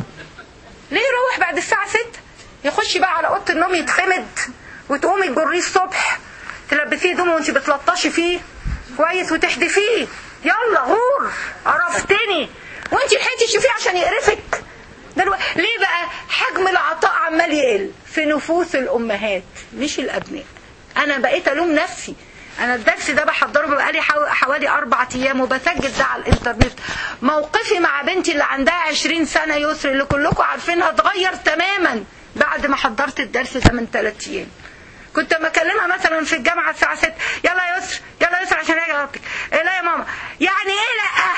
ليه يروح بعد الساعة ستة يخش بقى على اوضه النوم يتخمد وتقومي تجريه الصبح تلبسيه هدومه وانت بتلطشي فيه كويس وتحدفيه يلا غور عرفتني وانت لحقتي تشوفيه عشان يقرفك دلوقتي ليه بقى حجم العطاء عمال يقل في نفوس الامهات مش الابناء انا بقيت الوم نفسي انا الدرس ده بحضره بقالي حوالي اربع ايام وبسجل ده على الانترنت موقفي مع بنتي اللي عندها عشرين سنه يسر اللي كلكم عارفينها اتغير تماما بعد ما حضرت الدرس ده من ثلاث ايام كنت لما اكلمها مثلا في الجامعه الساعه 6 يلا يا يسر يلا يا يسر عشان اجي اغطيك إيه لا يا ماما يعني ايه لا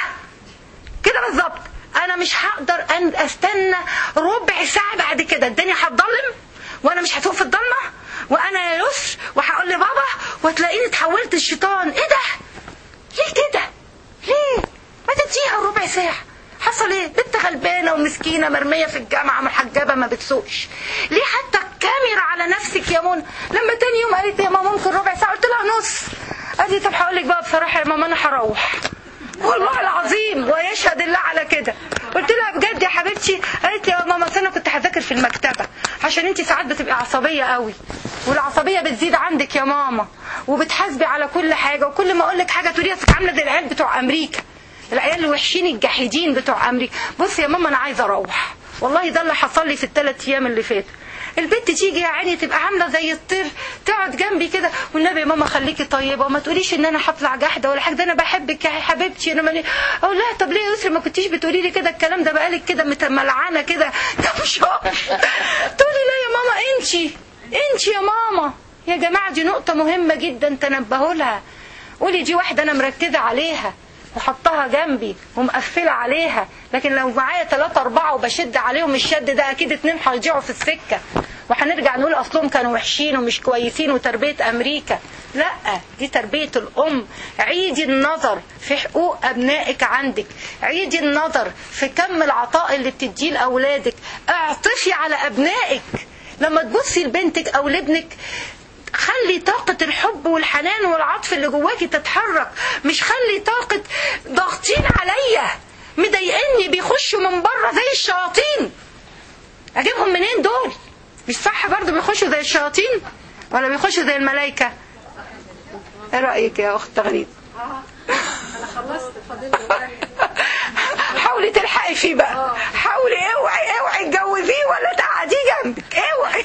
كده بالظبط انا مش هقدر ان استنى ربع ساعه بعد كده الدنيا هتضلم وانا مش هفوق في الضلمه وانا يا يسر وهقول لبابا وتلاقيني اتحولت الشيطان ايه ده ليه كده ليه ما تديها ربع ساعه حصل ايه بنت غلبانه ومسكينه مرميه في الجامعه محجبه ما بتسوقش ليه حتى كاميرا على نفسك يا منى لما تاني يوم قالت لي يا ماما ممكن ربع ساعه قلت لها نص قالت لي طب هقول لك بقى بصراحه يا ماما انا هروح والله العظيم ويشهد الله على كده قلت لها بجد يا حبيبتي قالت لي يا ماما أصل انا كنت هذاكر في المكتبه عشان انت ساعات بتبقي عصبيه قوي والعصبيه بتزيد عندك يا ماما وبتحاسبي على كل حاجه وكل ما اقول لك حاجه تقولي اصلك عامله زي العيال بتوع امريكا العيال الوحشين الجحيدين بتوع امريكا بص يا ماما انا عايزه اروح والله ده اللي حصل لي في الثلاث ايام اللي فاتوا البنت تيجي يا عيني تبقى عامله زي الطير تقعد جنبي كده والنبي يا ماما خليكي طيبه وما تقوليش ان انا هطلع جحده ولا حاجه ده انا بحبك يا حبيبتي انا مالي اقول لها طب ليه يا يسري ما كنتيش بتقولي لي كده الكلام ده بقالك كده مت- ملعانه كده كم شهر تقولي لا يا ماما انتي انتي يا ماما يا جماعه دي نقطه مهمه جدا تنبهوا لها قولي دي واحده انا مركزه عليها وحطها جنبي ومقفله عليها لكن لو معايا ثلاثة أربعة وبشد عليهم الشد ده أكيد اتنين هيضيعوا في السكة وهنرجع نقول أصلهم كانوا وحشين ومش كويسين وتربية أمريكا لا دي تربية الأم عيدي النظر في حقوق أبنائك عندك عيدي النظر في كم العطاء اللي بتديه لأولادك اعطفي على أبنائك لما تبصي لبنتك أو لابنك خلي طاقة الحب والحنان والعطف اللي جواكي تتحرك مش خلي طاقة ضاغطين عليا مضايقني بيخشوا من بره زي الشياطين اجيبهم منين دول مش صح برضو بيخشوا زي الشياطين ولا بيخشوا زي الملائكة ايه رأيك يا اخت تغريد حاولي تلحقي فيه بقى حاولي اوعي اوعي تجوزيه ولا تقعديه جنبك اوعي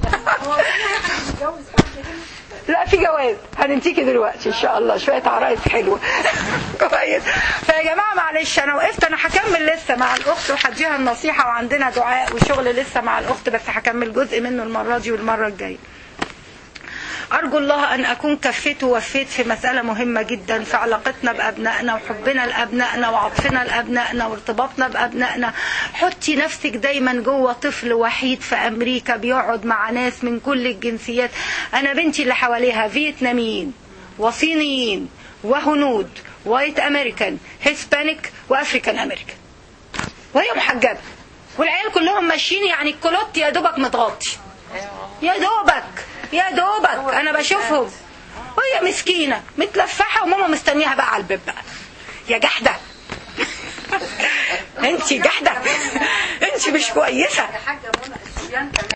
لا في جواز هننتيكي دلوقتي ان شاء الله شويه عرايس حلوه كويس فيا جماعه معلش انا وقفت انا هكمل لسه مع الاخت وهديها النصيحه وعندنا دعاء وشغل لسه مع الاخت بس هكمل جزء منه المره دي والمره الجايه أرجو الله أن أكون كفيت ووفيت في مسألة مهمة جدا في علاقتنا بأبنائنا وحبنا لأبنائنا وعطفنا لأبنائنا وارتباطنا بأبنائنا حطي نفسك دايما جوه طفل وحيد في أمريكا بيقعد مع ناس من كل الجنسيات أنا بنتي اللي حواليها فيتناميين وصينيين وهنود وايت أمريكان هيسبانيك وأفريكان أمريكان وهي محجبة والعيال كلهم ماشيين يعني الكلوت يا دوبك متغطي يا دوبك يا دوبك انا بشوفهم وهي مسكينه متلفحه وماما مستنياها بقى على الباب بقى يا جحده انت جحده انت مش كويسه